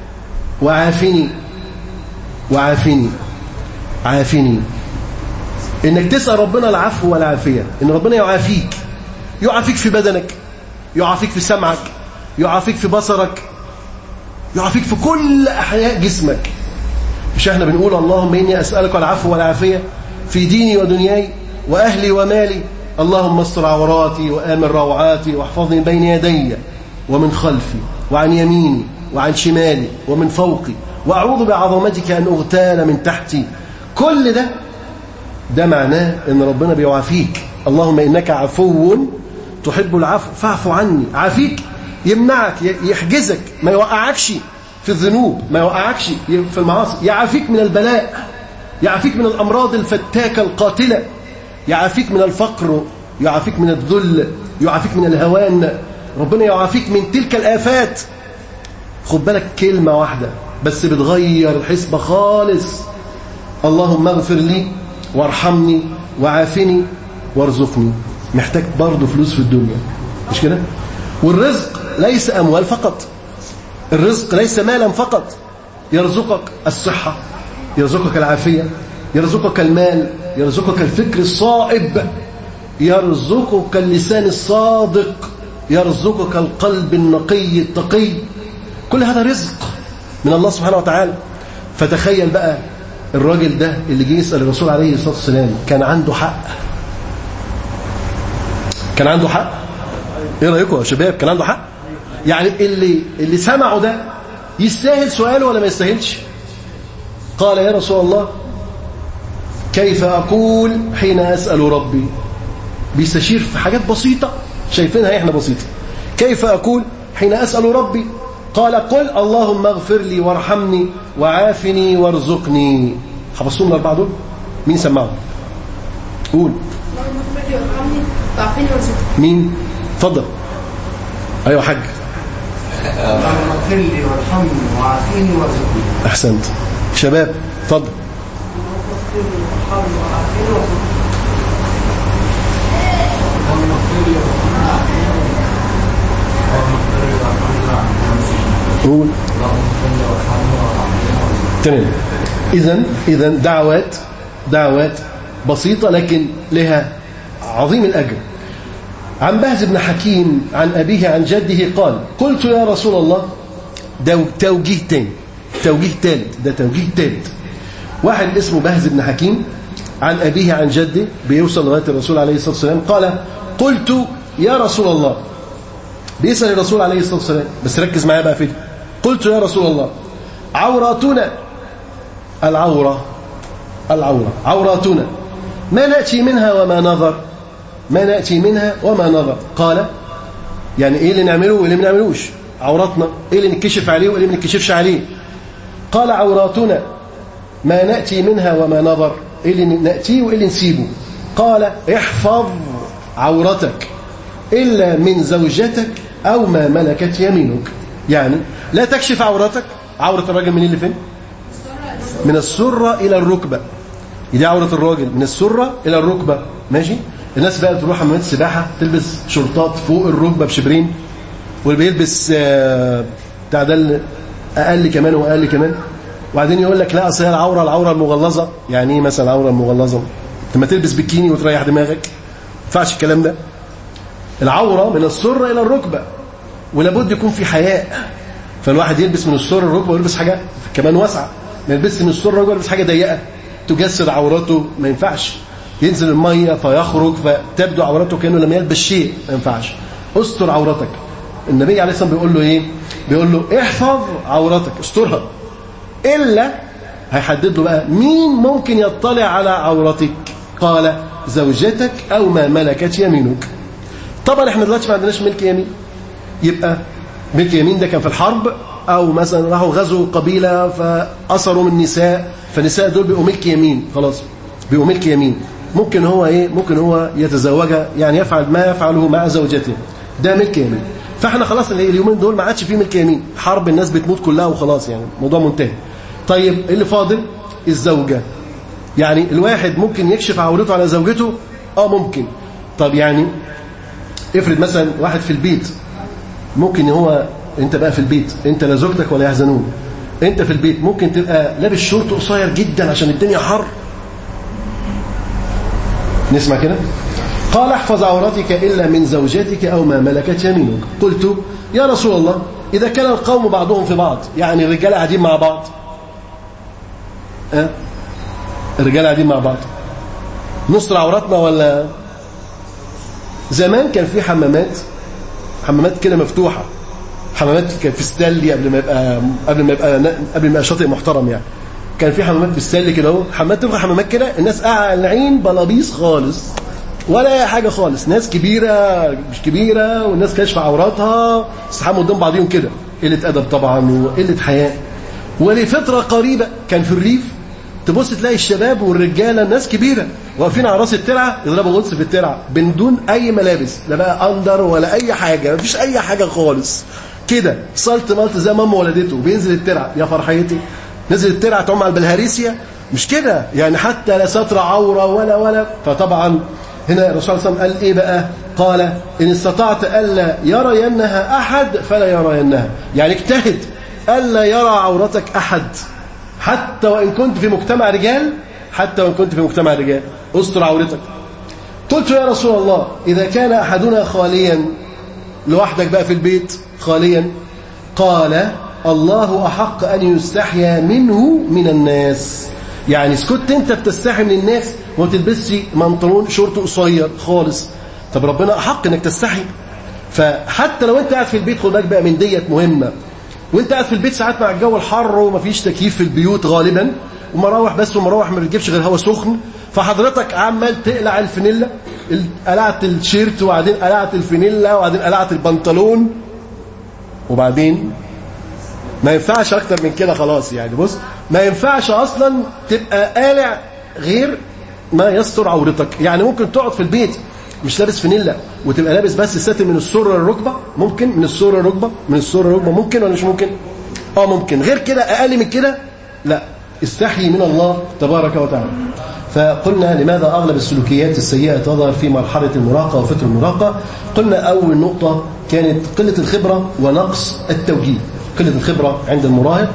وعافني وعافني عافني انك تسأل ربنا العفو والعافية ان ربنا يعافيك يعافيك في بدنك يعافيك في سمعك يعافيك في بصرك يعافيك في كل أحياء جسمك مش احنا بنقول اللهم إني أسألك العفو والعافية في ديني ودنياي وأهلي ومالي اللهم استر عوراتي وآمن روعاتي واحفظني بين يدي ومن خلفي وعن يميني وعن شمالي ومن فوقي وأعوذ بعظمتك أن أغتال من تحتي كل ده ده معناه ان ربنا بيعافيك اللهم انك عفو تحب العفو فاعف عني عافيك يمنعك يحجزك ما يوقعكش في الذنوب ما يوقعكش في المعاصي يعافيك من البلاء يعافيك من الامراض الفتاكه القاتله يعافيك من الفقر يعافيك من الذل يعافيك من الهوان ربنا يعافيك من تلك الآفات خد بالك كلمة واحدة بس بتغير الحسبة خالص اللهم اغفر لي وارحمني وعافني وارزقني محتاج برضه فلوس في الدنيا مش كده والرزق ليس أموال فقط الرزق ليس مالا فقط يرزقك الصحة يرزقك العافية يرزقك المال يرزقك الفكر الصائب يرزقك اللسان الصادق يرزقك القلب النقي التقي كل هذا رزق من الله سبحانه وتعالى فتخيل بقى الراجل ده اللي جه يسأل الرسول عليه الصلاة والسلام كان عنده حق كان عنده حق ايه رأيكم يا شباب كان عنده حق يعني اللي اللي سمعه ده يستاهل سؤاله ولا ما يستاهلش قال يا رسول الله كيف أقول حين أسأل ربي بيستشير في حاجات بسيطة شايفينها احنا بسيطة كيف أقول حين أسأل ربي قال قل اللهم اغفر لي وارحمني وعافني وارزقني حفظتهم الأربعة دول مين سمعهم قول
اللهم اغفر لي وارحمني وعافني وارزقني
مين اتفضل ايوه حاج
اللهم اغفر لي وارحمني وعافيني وارزقني
احسنت شباب اتفضل قول تمام اذا اذا دعوات دعوات بسيطة لكن لها عظيم الأجر عن بهز بن حكيم عن أبيه عن جده قال قلت يا رسول الله ده توجيه تاني توجيه تالت ده توجيه تالت واحد اسمه بهز بن حكيم عن أبيه عن جده بيوصل لغاية الرسول عليه الصلاة والسلام قال قلت يا رسول الله بيسأل الرسول عليه الصلاة والسلام بس ركز معايا بقى فيه قلت يا رسول الله عوراتنا العورة العورة عوراتنا ما نأتي منها وما نظر ما نأتي منها وما نظر قال يعني ايه اللي نعمله وايه اللي ما نعملوش عوراتنا ايه اللي نكشف عليه وايه اللي ما نكشفش عليه قال عوراتنا ما نأتي منها وما نظر ايه اللي نأتيه وايه اللي نسيبه قال احفظ عورتك إلا من زوجتك أو ما ملكت يمينك يعني لا تكشف عورتك عورة الراجل من اللي فين من السرة إلى الركبة دي عورة الراجل من السرة إلى الركبة ماشي الناس بقى تروح حمامات السباحة تلبس شرطات فوق الركبة بشبرين واللي بيلبس آه، بتاع ده أقل كمان وأقل كمان وبعدين يقول لك لا أصل هي العورة العورة المغلظة يعني إيه مثلا العورة المغلظة لما تلبس بكيني وتريح دماغك ما ينفعش الكلام ده العورة من السرة إلى الركبة ولابد يكون في حياء فالواحد يلبس من السرة الركبة ويلبس حاجة كمان واسعة ما يلبسش من السرة الركبة يلبس حاجة ضيقة تجسد عورته ما ينفعش ينزل المية فيخرج فتبدو عورته كأنه لم يلبس شيء ما ينفعش استر عورتك النبي عليه الصلاة والسلام بيقول له ايه بيقول له احفظ عورتك استرها إلا هيحدد له بقى مين ممكن يطلع على عورتك قال زوجتك أو ما ملكت يمينك طبعا احنا دلوقتي ما عندناش ملك يمين يبقى ملك يمين ده كان في الحرب او مثلا راحوا غزوا قبيله فاثروا من نساء فالنساء دول بقوا ملك يمين خلاص بقوا ملك يمين ممكن هو ايه ممكن هو يتزوجها يعني يفعل ما يفعله مع زوجته ده ملك يمين فاحنا خلاص اليومين دول ما عادش فيه ملك يمين حرب الناس بتموت كلها وخلاص يعني الموضوع منتهي طيب اللي فاضل الزوجه يعني الواحد ممكن يكشف عورته على زوجته اه ممكن طب يعني افرض مثلا واحد في البيت ممكن هو انت بقى في البيت انت لا زوجتك ولا يحزنون انت في البيت ممكن تبقى لابس شورت قصير جدا عشان الدنيا حر نسمع كده قال احفظ عورتك إلا من زوجاتك أو ما ملكت يمينك قلت يا رسول الله إذا كان القوم بعضهم في بعض يعني الرجال قاعدين مع بعض أه؟ الرجال قاعدين مع بعض نصر عوراتنا ولا زمان كان في حمامات حمامات كده مفتوحة حمامات كان في ستانلي قبل ما يبقى قبل ما يبقى قبل ما يبقى شاطئ محترم يعني كان في حمامات في ستانلي كده اهو حمامات تبقى حمامات كده الناس قاعدين بلابيس خالص ولا اي حاجه خالص ناس كبيره مش كبيره والناس كاشفه عوراتها استحموا قدام بعضهم كده قله ادب طبعا وقله حياء ولفتره قريبه كان في الريف تبص تلاقي الشباب والرجاله الناس كبيره واقفين على راس الترعه يضربوا غطس في الترعه من دون اي ملابس لا بقى اندر ولا اي حاجه مفيش اي حاجه خالص كده صلت مالت زي ماما ولدته بينزل الترعه يا فرحيتي نزل الترعه تعوم على البلهارسيا مش كده يعني حتى لا ستر عوره ولا ولا فطبعا هنا الرسول صلى الله عليه وسلم قال ايه بقى قال ان استطعت الا يرينها احد فلا يرينها يعني اجتهد الا يرى عورتك احد حتى وان كنت في مجتمع رجال حتى وان كنت في مجتمع رجال استر عورتك قلت يا رسول الله اذا كان احدنا خاليا لوحدك بقى في البيت خاليا قال الله احق ان يستحيا منه من الناس يعني اسكت انت بتستحي من الناس وما تلبسش منطلون شورت قصير خالص طب ربنا احق انك تستحي فحتى لو انت قاعد في البيت خد بالك بقى من ديت مهمه وانت قاعد في البيت ساعات مع الجو الحر ومفيش تكييف في البيوت غالبا ومراوح بس ومراوح ما بتجيبش غير هواء سخن فحضرتك عمال تقلع الفانيلا قلعت التيشيرت وبعدين قلعت الفانيلا وبعدين قلعت البنطلون وبعدين ما ينفعش اكتر من كده خلاص يعني بص ما ينفعش اصلا تبقى قالع غير ما يستر عورتك يعني ممكن تقعد في البيت مش لابس فانيلا وتبقى لابس بس ساتر من السره للركبه ممكن من السره للركبه من السره للركبه ممكن ولا مش ممكن اه ممكن غير كده اقل من كده لا استحي من الله تبارك وتعالى فقلنا لماذا اغلب السلوكيات السيئه تظهر في مرحله المراهقه وفتره المراهقه قلنا اول نقطه كانت قله الخبره ونقص التوجيه قله الخبره عند المراهق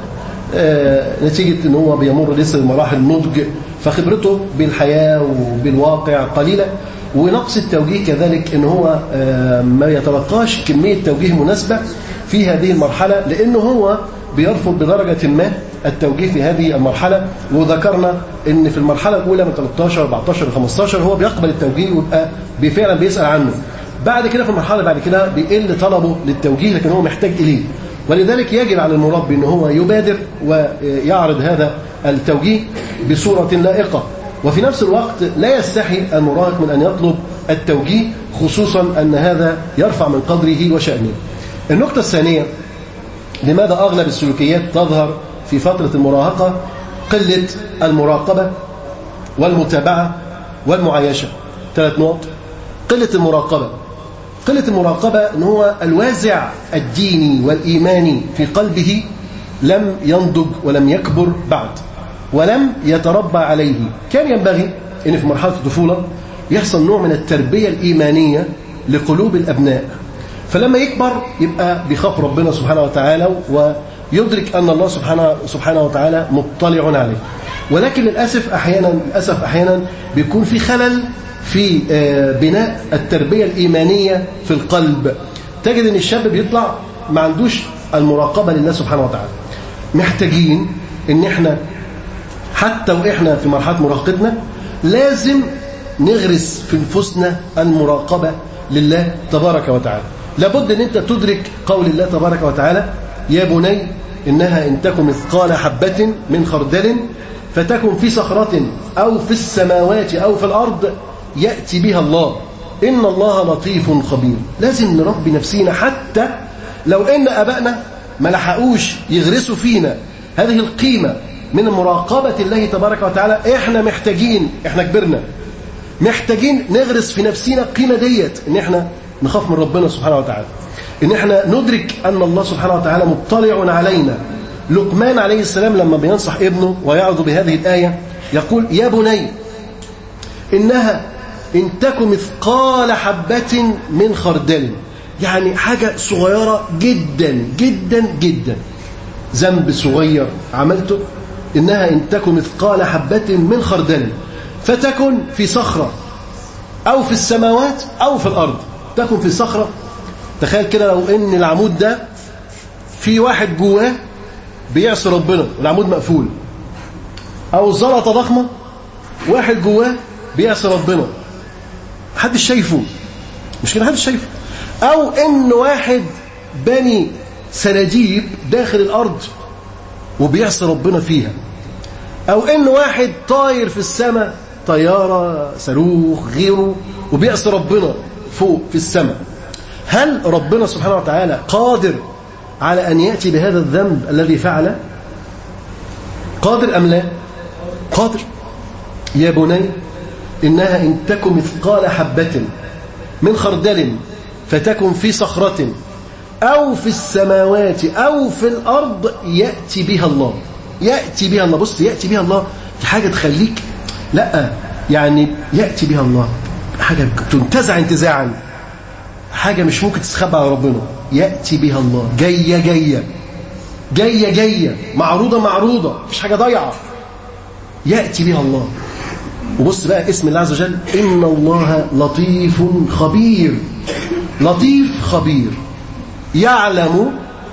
آه نتيجه ان هو بيمر لسه بمراحل النضج فخبرته بالحياه وبالواقع قليله ونقص التوجيه كذلك ان هو ما يتلقاش كميه توجيه مناسبه في هذه المرحله لانه هو بيرفض بدرجه ما التوجيه في هذه المرحله وذكرنا ان في المرحله الاولى من 13 14 15 هو بيقبل التوجيه ويبقى فعلا بيسال عنه بعد كده في المرحله بعد كده بيقل طلبه للتوجيه لكن هو محتاج اليه ولذلك يجب على المربي ان هو يبادر ويعرض هذا التوجيه بصوره لائقه وفي نفس الوقت لا يستحي المراهق من أن يطلب التوجيه خصوصا أن هذا يرفع من قدره وشأنه النقطة الثانية لماذا أغلب السلوكيات تظهر في فترة المراهقة قلة المراقبة والمتابعة والمعايشة ثلاث نقط قلة المراقبة قلة المراقبة أن هو الوازع الديني والإيماني في قلبه لم ينضج ولم يكبر بعد ولم يتربى عليه كان ينبغي أن في مرحلة الطفولة يحصل نوع من التربية الإيمانية لقلوب الأبناء فلما يكبر يبقى بيخاف ربنا سبحانه وتعالى ويدرك أن الله سبحانه, سبحانه وتعالى مطلع عليه ولكن للأسف أحيانا للأسف أحيانا بيكون في خلل في بناء التربية الإيمانية في القلب تجد أن الشاب بيطلع ما عندوش المراقبة لله سبحانه وتعالى محتاجين أن احنا حتى وإحنا في مرحلة مراهقتنا لازم نغرس في نفوسنا المراقبة لله تبارك وتعالى لابد أن أنت تدرك قول الله تبارك وتعالى يا بني إنها إن تكن مثقال حبة من خردل فتكن في صخرة أو في السماوات أو في الأرض يأتي بها الله إن الله لطيف خبير لازم نربي نفسينا حتى لو إن أبائنا ما لحقوش يغرسوا فينا هذه القيمة من مراقبة الله تبارك وتعالى إحنا محتاجين إحنا كبرنا محتاجين نغرس في نفسينا القيمة ديت إن إحنا نخاف من ربنا سبحانه وتعالى إن إحنا ندرك أن الله سبحانه وتعالى مطلع علينا لقمان عليه السلام لما بينصح ابنه ويعظ بهذه الآية يقول يا بني إنها إن تك مثقال حبة من خردل يعني حاجة صغيرة جدا جدا جدا ذنب صغير عملته إنها إن تك مثقال حبة من خردل فتكن في صخرة أو في السماوات أو في الأرض تكن في صخرة تخيل كده لو إن العمود ده في واحد جواه بيعصي ربنا والعمود مقفول أو زلطة ضخمة واحد جواه بيعصي ربنا محدش شايفه مش كده محدش شايفه أو إن واحد بني سناديب داخل الأرض وبيعصي ربنا فيها أو إن واحد طاير في السماء طيارة صاروخ غيره وبيعصي ربنا فوق في السماء هل ربنا سبحانه وتعالى قادر على أن يأتي بهذا الذنب الذي فعله قادر أم لا قادر يا بني إنها إن تكن مثقال حبة من خردل فتكن في صخرة أو في السماوات أو في الأرض يأتي بها الله يأتي بها الله بص يأتي بها الله دي حاجة تخليك لا يعني يأتي بها الله حاجة تنتزع انتزاعا حاجة مش ممكن تستخبى على ربنا يأتي بها الله جاية جاية جاية جاية معروضة معروضة مفيش حاجة ضايعة يأتي بها الله وبص بقى اسم الله عز وجل إن الله لطيف خبير لطيف خبير يعلم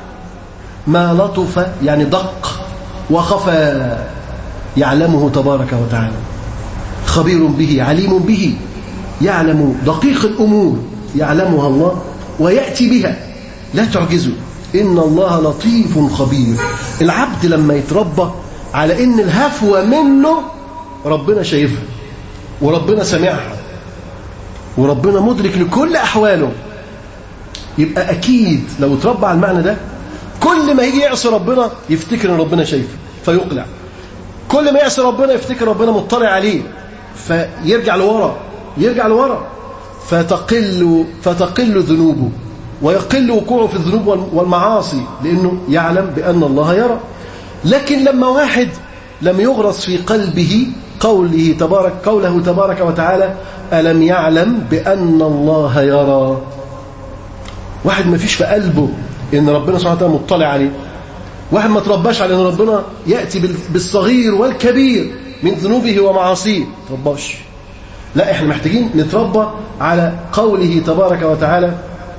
ما لطف يعني دق وخفى يعلمه تبارك وتعالى خبير به عليم به يعلم دقيق الأمور يعلمها الله ويأتي بها لا تعجزه إن الله لطيف خبير العبد لما يتربى على إن الهفوة منه ربنا شايفها وربنا سمعها وربنا مدرك لكل أحواله يبقى أكيد لو اتربى على المعنى ده كل ما يجي يعصي ربنا يفتكر ان ربنا شايفه فيقلع كل ما يعصي ربنا يفتكر ربنا مطلع عليه فيرجع لورا يرجع لورا فتقل فتقل ذنوبه ويقل وقوعه في الذنوب والمعاصي لأنه يعلم بأن الله يرى لكن لما واحد لم يغرس في قلبه قوله تبارك قوله تبارك وتعالى ألم يعلم بأن الله يرى واحد ما فيش في قلبه ان ربنا سبحانه وتعالى مطلع عليه واحد ما ترباش على ان ربنا ياتي بالصغير والكبير من ذنوبه ومعاصيه ترباش لا احنا محتاجين نتربى على قوله تبارك وتعالى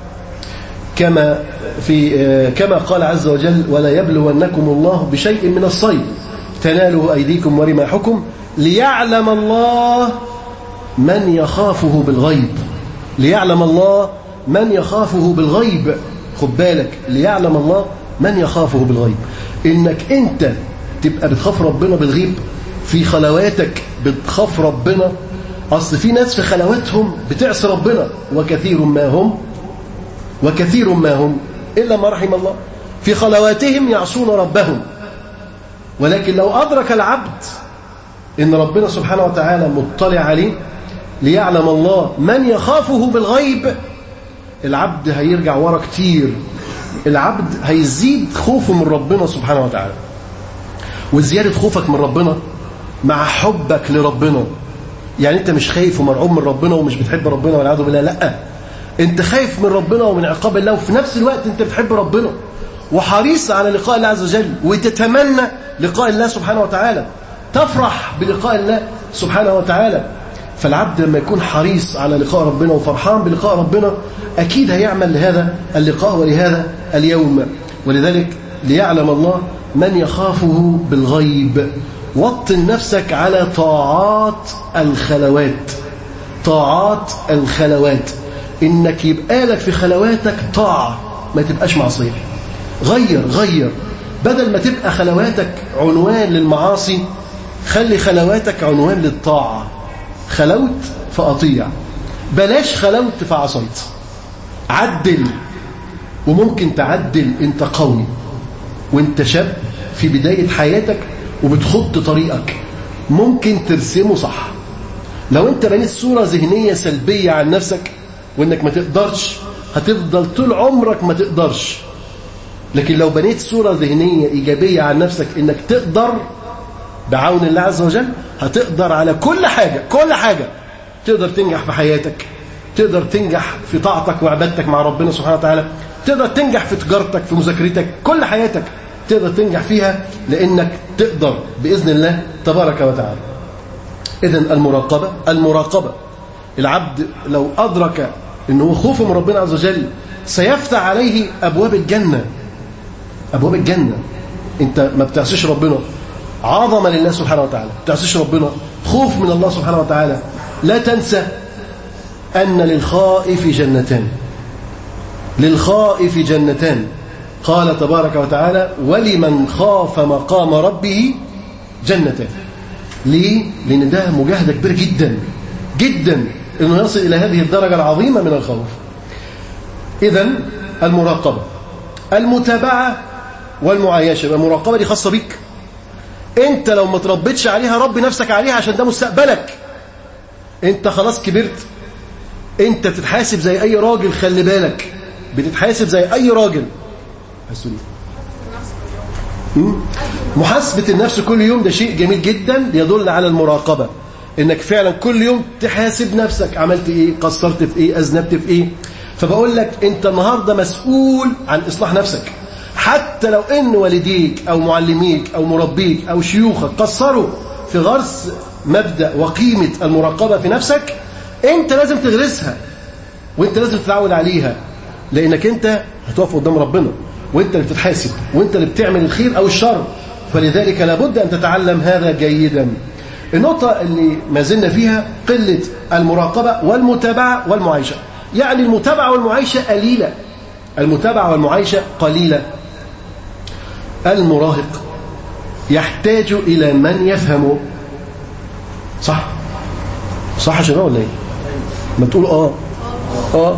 كما في كما قال عز وجل ولا يبلونكم الله بشيء من الصيد تناله ايديكم ورماحكم ليعلم الله من يخافه بالغيب ليعلم الله من يخافه بالغيب خد بالك ليعلم الله من يخافه بالغيب انك انت تبقى بتخاف ربنا بالغيب في خلواتك بتخاف ربنا اصل في ناس في خلواتهم بتعصي ربنا وكثير ما هم وكثير ما هم الا ما رحم الله في خلواتهم يعصون ربهم ولكن لو ادرك العبد ان ربنا سبحانه وتعالى مطلع عليه ليعلم الله من يخافه بالغيب العبد هيرجع ورا كتير العبد هيزيد خوفه من ربنا سبحانه وتعالى وزيادة خوفك من ربنا مع حبك لربنا يعني انت مش خايف ومرعوب من ربنا ومش بتحب ربنا والعياذ بالله لا انت خايف من ربنا ومن عقاب الله وفي نفس الوقت انت بتحب ربنا وحريص على لقاء الله عز وجل وتتمنى لقاء الله سبحانه وتعالى تفرح بلقاء الله سبحانه وتعالى فالعبد لما يكون حريص على لقاء ربنا وفرحان بلقاء ربنا أكيد هيعمل لهذا اللقاء ولهذا اليوم ولذلك ليعلم الله من يخافه بالغيب وطن نفسك على طاعات الخلوات طاعات الخلوات إنك يبقى لك في خلواتك طاعة ما تبقاش معصية غير غير بدل ما تبقى خلواتك عنوان للمعاصي خلي خلواتك عنوان للطاعة خلوت فأطيع بلاش خلوت فعصيت عدل وممكن تعدل انت قوي وانت شاب في بداية حياتك وبتخط طريقك ممكن ترسمه صح لو انت بنيت صورة ذهنية سلبية عن نفسك وانك ما تقدرش هتفضل طول عمرك ما تقدرش لكن لو بنيت صورة ذهنية إيجابية عن نفسك انك تقدر بعون الله عز وجل هتقدر على كل حاجة كل حاجة تقدر تنجح في حياتك تقدر تنجح في طاعتك وعبادتك مع ربنا سبحانه وتعالى تقدر تنجح في تجارتك في مذاكرتك كل حياتك تقدر تنجح فيها لأنك تقدر بإذن الله تبارك وتعالى إذن المراقبة المراقبة العبد لو أدرك أنه خوفه من ربنا عز وجل سيفتح عليه أبواب الجنة أبواب الجنة أنت ما بتعصيش ربنا عظمة لله سبحانه وتعالى ما بتعصيش ربنا خوف من الله سبحانه وتعالى لا تنسى أن للخائف جنتان للخائف جنتان قال تبارك وتعالى ولمن خاف مقام ربه جنتان ليه؟ لأن ده مجاهدة كبيرة جدا جدا أنه يصل إلى هذه الدرجة العظيمة من الخوف إذا المراقبة المتابعة والمعايشة المراقبة دي خاصة بيك أنت لو ما تربيتش عليها ربي نفسك عليها عشان ده مستقبلك أنت خلاص كبرت أنت بتتحاسب زي أي راجل خلي بالك بتتحاسب زي أي راجل محاسبة النفس كل يوم ده شيء جميل جدا يدل على المراقبة انك فعلا كل يوم تحاسب نفسك عملت ايه قصرت في ايه اذنبت في ايه فبقول لك انت النهاردة مسؤول عن اصلاح نفسك حتى لو ان والديك او معلميك او مربيك او شيوخك قصروا في غرس مبدأ وقيمة المراقبة في نفسك انت لازم تغرسها وانت لازم تتعود عليها لانك انت هتقف قدام ربنا وانت اللي بتتحاسب وانت اللي بتعمل الخير او الشر فلذلك لابد ان تتعلم هذا جيدا النقطة اللي ما زلنا فيها قلة المراقبة والمتابعة والمعايشة يعني المتابعة والمعايشة قليلة المتابعة والمعايشة قليلة المراهق يحتاج إلى من يفهمه صح صح يا شباب ولا ايه ما تقول اه اه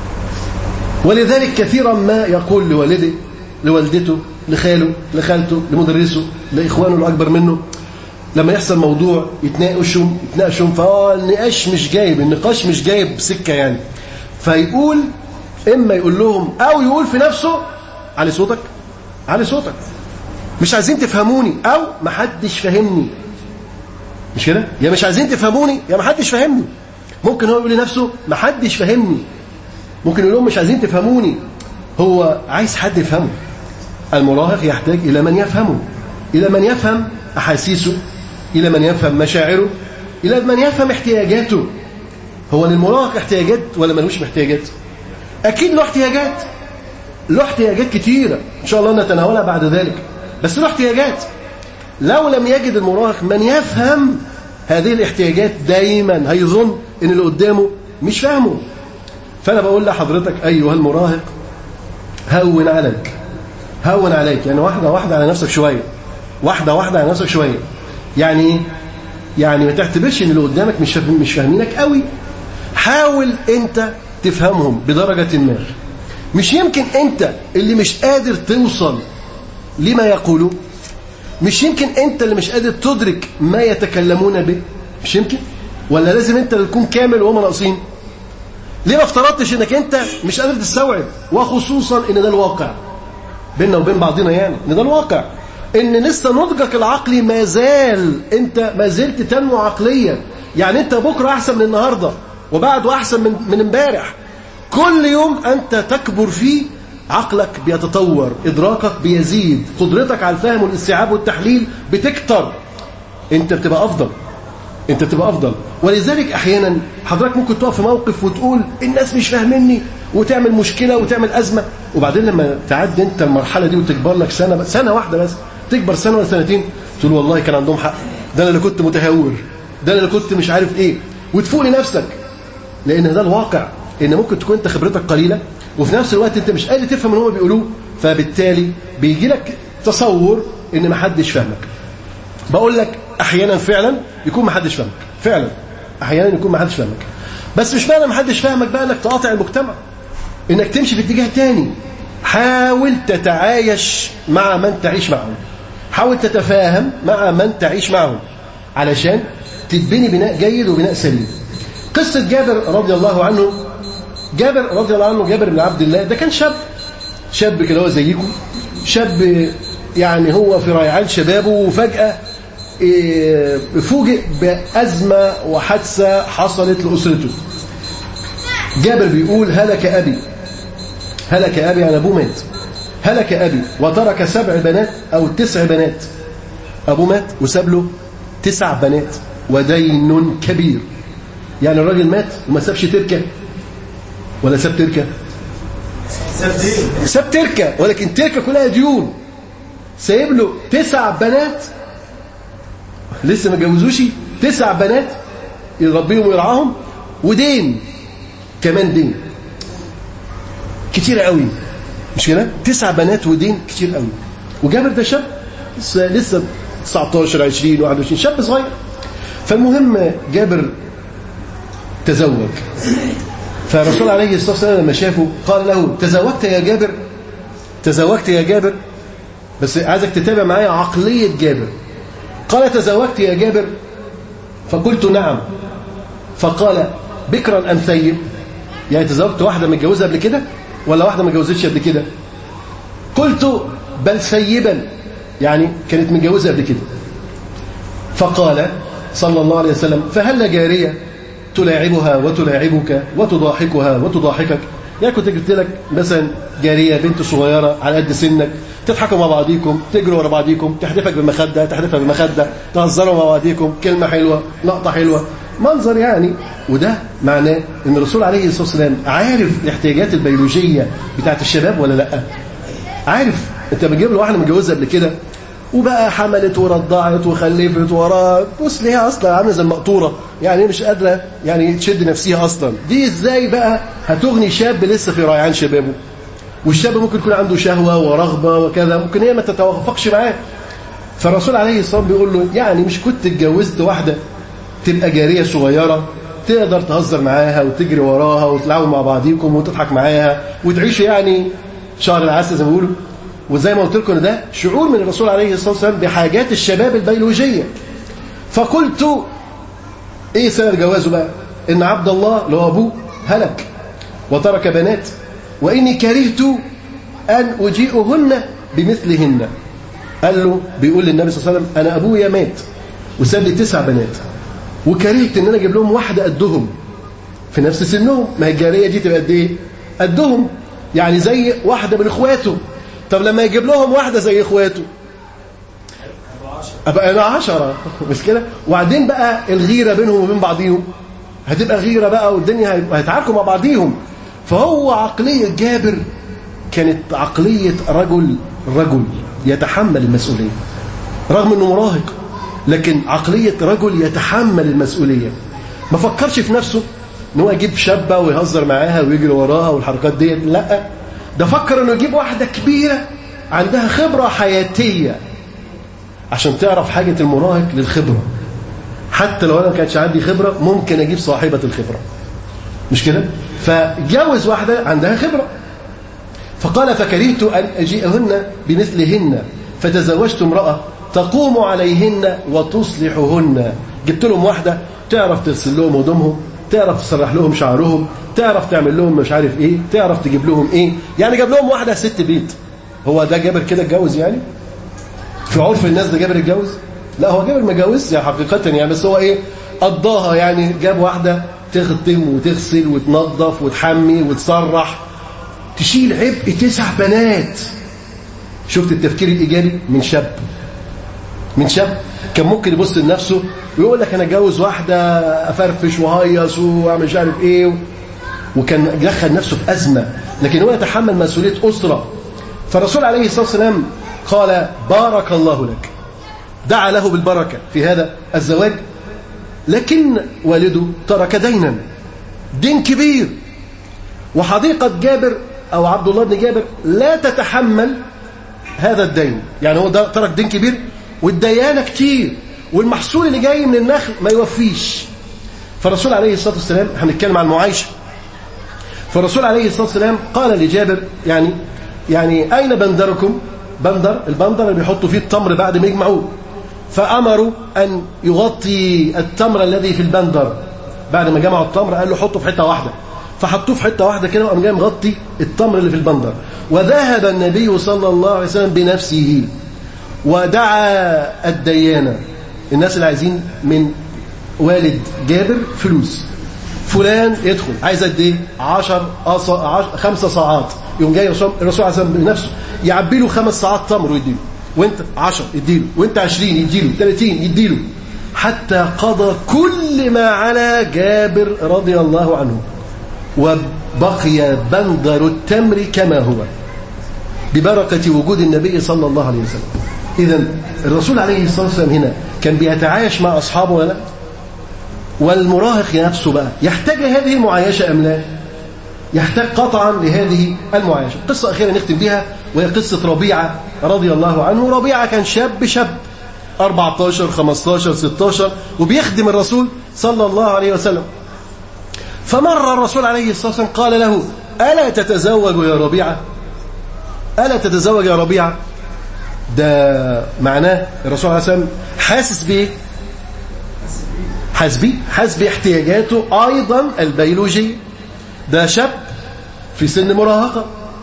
ولذلك كثيرا ما يقول لوالده لوالدته لخاله لخالته لمدرسه لإخوانه الأكبر منه لما يحصل موضوع يتناقشوا يتناقشوا فاه النقاش مش جايب النقاش مش جايب سكة يعني فيقول إما يقول لهم أو يقول في نفسه علي صوتك علي صوتك مش عايزين تفهموني أو محدش فهمني مش كده يا مش عايزين تفهموني يا محدش فهمني ممكن هو يقول لنفسه محدش فهمني ممكن يقول لهم مش عايزين تفهموني هو عايز حد يفهمه المراهق يحتاج إلى من يفهمه إلى من يفهم أحاسيسه إلى من يفهم مشاعره إلى من يفهم احتياجاته هو للمراهق احتياجات ولا ملوش احتياجات أكيد له احتياجات له احتياجات كتيرة إن شاء الله نتناولها بعد ذلك بس له احتياجات لو لم يجد المراهق من يفهم هذه الاحتياجات دايما هيظن ان اللي قدامه مش فاهمه فأنا بقول لحضرتك أيها المراهق هون عليك هون عليك يعني واحدة واحدة على نفسك شوية واحدة واحدة على نفسك شوية يعني ايه؟ يعني ما تعتبرش ان اللي قدامك مش مش فاهمينك قوي حاول انت تفهمهم بدرجة ما مش يمكن انت اللي مش قادر توصل لما يقولوا مش يمكن انت اللي مش قادر تدرك ما يتكلمون به مش يمكن ولا لازم انت اللي تكون كامل وهم ناقصين ليه ما افترضتش انك انت مش قادر تستوعب وخصوصا ان ده الواقع بيننا وبين بعضنا يعني ان ده الواقع ان لسه نضجك العقلي ما زال انت ما زلت تنمو عقليا يعني انت بكره احسن من النهارده وبعده احسن من من امبارح كل يوم انت تكبر فيه عقلك بيتطور ادراكك بيزيد قدرتك على الفهم والاستيعاب والتحليل بتكتر انت بتبقى افضل انت بتبقى افضل ولذلك احيانا حضرتك ممكن تقف في موقف وتقول الناس مش فاهميني وتعمل مشكله وتعمل ازمه وبعدين لما تعدي انت المرحله دي وتكبر لك سنه سنه واحده بس تكبر سنه ولا سنتين تقول والله كان عندهم حق ده انا اللي كنت متهور ده انا اللي كنت مش عارف ايه وتفوق لنفسك لان ده الواقع ان ممكن تكون انت خبرتك قليله وفي نفس الوقت انت مش قادر تفهم اللي هم بيقولوه فبالتالي بيجي لك تصور ان ما حدش فاهمك بقول لك احيانا فعلا يكون ما حدش فاهمك فعلا احيانا يكون ما حدش فاهمك بس مش معنى ما حدش فاهمك بقى انك تقاطع المجتمع انك تمشي في اتجاه تاني حاول تتعايش مع من تعيش معهم حاول تتفاهم مع من تعيش معهم علشان تتبني بناء جيد وبناء سليم قصة جابر رضي الله عنه جابر رضي الله عنه جابر بن عبد الله ده كان شاب شاب كده هو زيكم شاب يعني هو في ريعان شبابه وفجأة فوجئ بأزمة وحادثة حصلت لأسرته جابر بيقول هلك أبي هلك أبي يعني أبوه مات هلك أبي وترك سبع بنات أو تسع بنات أبوه مات وساب له تسع بنات ودين كبير يعني الراجل مات وما سابش تركه ولا ساب تركه ساب تركه ولكن تركه كلها ديون سايب له تسع بنات لسه ما جوزوش تسع بنات يربيهم ويرعاهم ودين كمان دين كتير قوي مش كده تسع بنات ودين كتير قوي وجابر ده شاب لسه لسه 19 20 21 شاب صغير فالمهم جابر تزوج فالرسول عليه الصلاه والسلام لما شافه قال له تزوجت يا جابر تزوجت يا جابر بس عايزك تتابع معايا عقليه جابر قال تزوجت يا جابر فقلت نعم فقال بكرا ام ثيب يعني تزوجت واحده متجوزه قبل كده ولا واحده ما اتجوزتش قبل كده قلت بل ثيبا يعني كانت متجوزه قبل كده فقال صلى الله عليه وسلم فهل جاريه تلاعبها وتلاعبك وتضاحكها وتضاحكك يعني كنت جبت لك مثلا جاريه بنت صغيره على قد سنك تضحكوا مع بعضيكم تجروا ورا بعضيكم تحدفك بمخده تحدفها بمخده تهزروا مع بعضيكم كلمه حلوه لقطه حلوه منظر يعني وده معناه ان الرسول عليه الصلاه والسلام عارف الاحتياجات البيولوجيه بتاعت الشباب ولا لا عارف انت بتجيب له واحده متجوزه قبل كده وبقى حملت ورضعت وخلفت وراه بص ليها اصلا عامله زي المقطوره يعني مش قادره يعني تشد نفسها اصلا دي ازاي بقى هتغني شاب لسه في ريعان شبابه والشاب ممكن يكون عنده شهوه ورغبه وكذا ممكن هي ما تتوافقش معاه فالرسول عليه الصلاه والسلام بيقول له يعني مش كنت اتجوزت واحده تبقى جاريه صغيره تقدر تهزر معاها وتجري وراها وتلعبوا مع بعضيكم وتضحك معاها وتعيشوا يعني شهر العسل زي ما بيقولوا وزي ما قلت لكم ان ده شعور من الرسول عليه الصلاه والسلام بحاجات الشباب البيولوجيه فقلت ايه سبب جوازه بقى ان عبد الله اللي هو ابوه هلك وترك بنات واني كرهت ان اجيئهن بمثلهن قال له بيقول للنبي صلى الله عليه وسلم انا ابويا مات وساب لي تسع بنات وكرهت ان انا اجيب لهم واحده قدهم في نفس سنهم ما هي الجاريه دي تبقى قد ايه قدهم يعني زي واحده من اخواته طب لما يجيب لهم واحده زي اخواته ابقى انا عشرة مش كده وبعدين بقى الغيره بينهم وبين بعضيهم هتبقى غيره بقى والدنيا هيتعاركوا مع بعضيهم فهو عقليه جابر كانت عقليه رجل رجل يتحمل المسؤوليه رغم انه مراهق لكن عقليه رجل يتحمل المسؤوليه ما فكرش في نفسه ان هو يجيب شابه ويهزر معاها ويجري وراها والحركات ديت لا ده فكر انه يجيب واحده كبيره عندها خبره حياتيه عشان تعرف حاجه المراهق للخبره حتى لو انا ما كانش عندي خبره ممكن اجيب صاحبه الخبره مش كده فجوز واحده عندها خبره فقال فكرهت ان اجيئهن بمثلهن فتزوجت امراه تقوم عليهن وتصلحهن جبت لهم واحده تعرف تغسل لهم هدومهم تعرف تسرح لهم شعرهم تعرف تعمل لهم مش عارف ايه تعرف تجيب لهم ايه يعني جاب لهم واحده ست بيت هو ده جابر كده اتجوز يعني في عرف الناس ده جابر اتجوز لا هو جابر ما اتجوزش يعني حقيقه يعني بس هو ايه قضاها يعني جاب واحده تخدم وتغسل وتنظف وتحمي وتسرح تشيل عبء تسع بنات شفت التفكير الايجابي من شاب من شاب كان ممكن يبص لنفسه ويقول لك انا اتجوز واحده افرفش وهيص واعمل مش عارف ايه وكان يدخل نفسه في ازمه لكن هو يتحمل مسؤوليه اسره فالرسول عليه الصلاه والسلام قال بارك الله لك دعا له بالبركه في هذا الزواج لكن والده ترك دينا دين كبير وحديقه جابر او عبد الله بن جابر لا تتحمل هذا الدين يعني هو ده ترك دين كبير والديانه كتير والمحصول اللي جاي من النخل ما يوفيش فالرسول عليه الصلاه والسلام هنتكلم عن المعايشه فالرسول عليه الصلاه والسلام قال لجابر يعني يعني اين بندركم بندر البندر اللي بيحطوا فيه التمر بعد ما يجمعوه فامروا ان يغطي التمر الذي في البندر بعد ما جمعوا التمر قال له حطه في حته واحده فحطوه في حته واحده كده وقام جاي مغطي التمر اللي في البندر وذهب النبي صلى الله عليه وسلم بنفسه ودعا الديانه الناس اللي عايزين من والد جابر فلوس فلان يدخل عايز قد ايه 10 خمسة ساعات يقوم جاي الرسول عليه الصلاه والسلام بنفسه يعبي له خمس ساعات تمر ويديله وانت 10 يديله وانت 20 يديله 30 يديله حتى قضى كل ما على جابر رضي الله عنه وبقي بندر التمر كما هو ببركة وجود النبي صلى الله عليه وسلم إذا الرسول عليه الصلاة والسلام هنا كان بيتعايش مع أصحابه ولا لا؟ والمراهق نفسه بقى يحتاج هذه المعايشة أم لا يحتاج قطعا لهذه المعايشة قصة أخيرة نختم بها وهي قصة ربيعة رضي الله عنه ربيعة كان شاب شاب 14 15 16 وبيخدم الرسول صلى الله عليه وسلم فمر الرسول عليه الصلاة والسلام قال له ألا تتزوج يا ربيعة ألا تتزوج يا ربيعة ده معناه الرسول عليه الصلاة والسلام حاسس بإيه حاسس بيه حاسس باحتياجاته أيضا البيولوجية ده شاب في سن مراهقة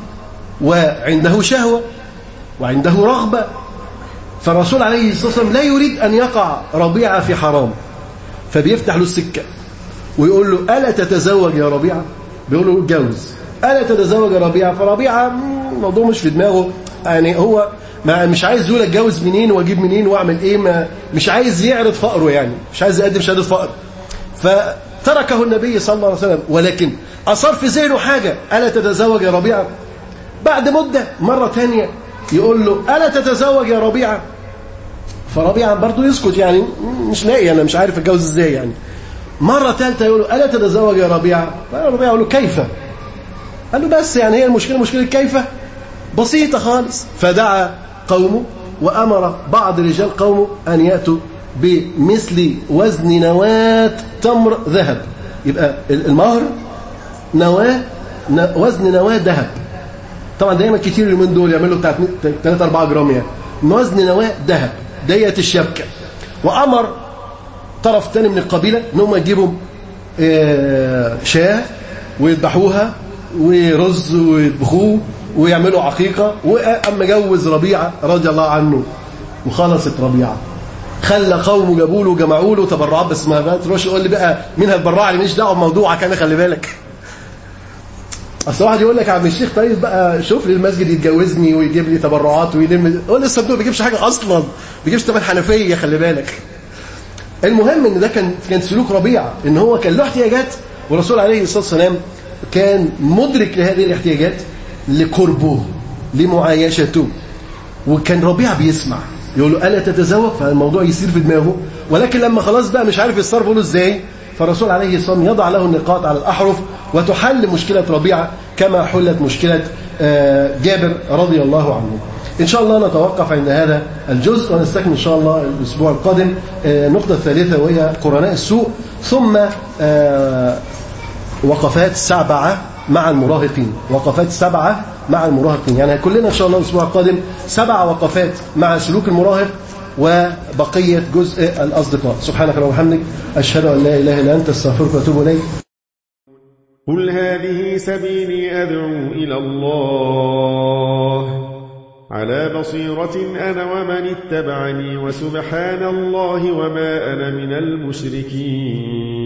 وعنده شهوة وعنده رغبة فالرسول عليه الصلاة والسلام لا يريد أن يقع ربيعة في حرام فبيفتح له السكة ويقول له ألا تتزوج يا ربيعة بيقول له اتجوز ألا تتزوج يا ربيعة فربيعة الموضوع مش في دماغه يعني هو ما مش عايز يقول اتجوز منين واجيب منين واعمل ايه ما مش عايز يعرض فقره يعني مش عايز يقدم شهاده فقر فتركه النبي صلى الله عليه وسلم ولكن اثار في ذهنه حاجه الا تتزوج يا ربيعه بعد مده مره ثانيه يقول له الا تتزوج يا ربيعه فربيعه برضه يسكت يعني مش لاقي انا مش عارف اتجوز ازاي يعني مره ثالثه يقول له الا تتزوج يا ربيعه فربيعه يقول له كيف قال له بس يعني هي المشكله مشكله كيف بسيطه خالص فدعا قومه وأمر بعض رجال قومه أن يأتوا بمثل وزن نواة تمر ذهب يبقى المهر نواة وزن نواة ذهب طبعا دايما كتير اليومين دول يعملوا بتاع 3 4 جرام يعني وزن نواة ذهب ديت الشبكة وأمر طرف تاني من القبيلة ان هم يجيبوا شاه ويذبحوها ورز ويطبخوه ويعملوا عقيقة وقام مجوز ربيعة رضي الله عنه وخلصت ربيعة خلى قومه جابوا له جمعوا له تبرعات بس ما تروحش يقول لي بقى مين هتبرع لي ماليش دعوه بموضوعك انا خلي بالك اصل واحد يقول لك يا عم الشيخ طيب بقى شوف لي المسجد يتجوزني ويجيب لي تبرعات ويلم قول لي الصندوق ما بيجيبش حاجه اصلا ما بيجيبش ثمن حنفيه خلي بالك المهم ان ده كان كان سلوك ربيعه ان هو كان له احتياجات والرسول عليه الصلاه والسلام كان مدرك لهذه الاحتياجات لقربه لمعايشته وكان ربيع بيسمع يقول له ألا تتزوج فالموضوع يصير في دماغه ولكن لما خلاص بقى مش عارف يتصرف له ازاي فالرسول عليه الصلاة والسلام يضع له النقاط على الأحرف وتحل مشكلة ربيعة كما حلت مشكلة جابر رضي الله عنه إن شاء الله نتوقف عند هذا الجزء ونستكمل إن شاء الله الأسبوع القادم النقطة الثالثة وهي قرناء السوء ثم وقفات سبعة مع المراهقين وقفات سبعة مع المراهقين يعني كلنا إن شاء الله الأسبوع القادم سبع وقفات مع سلوك المراهق وبقية جزء الأصدقاء سبحانك اللهم وبحمدك أشهد أن لا إله إلا أنت استغفرك وأتوب إليك
قل هذه سبيلي أدعو إلى الله على بصيرة أنا ومن اتبعني وسبحان الله وما أنا من المشركين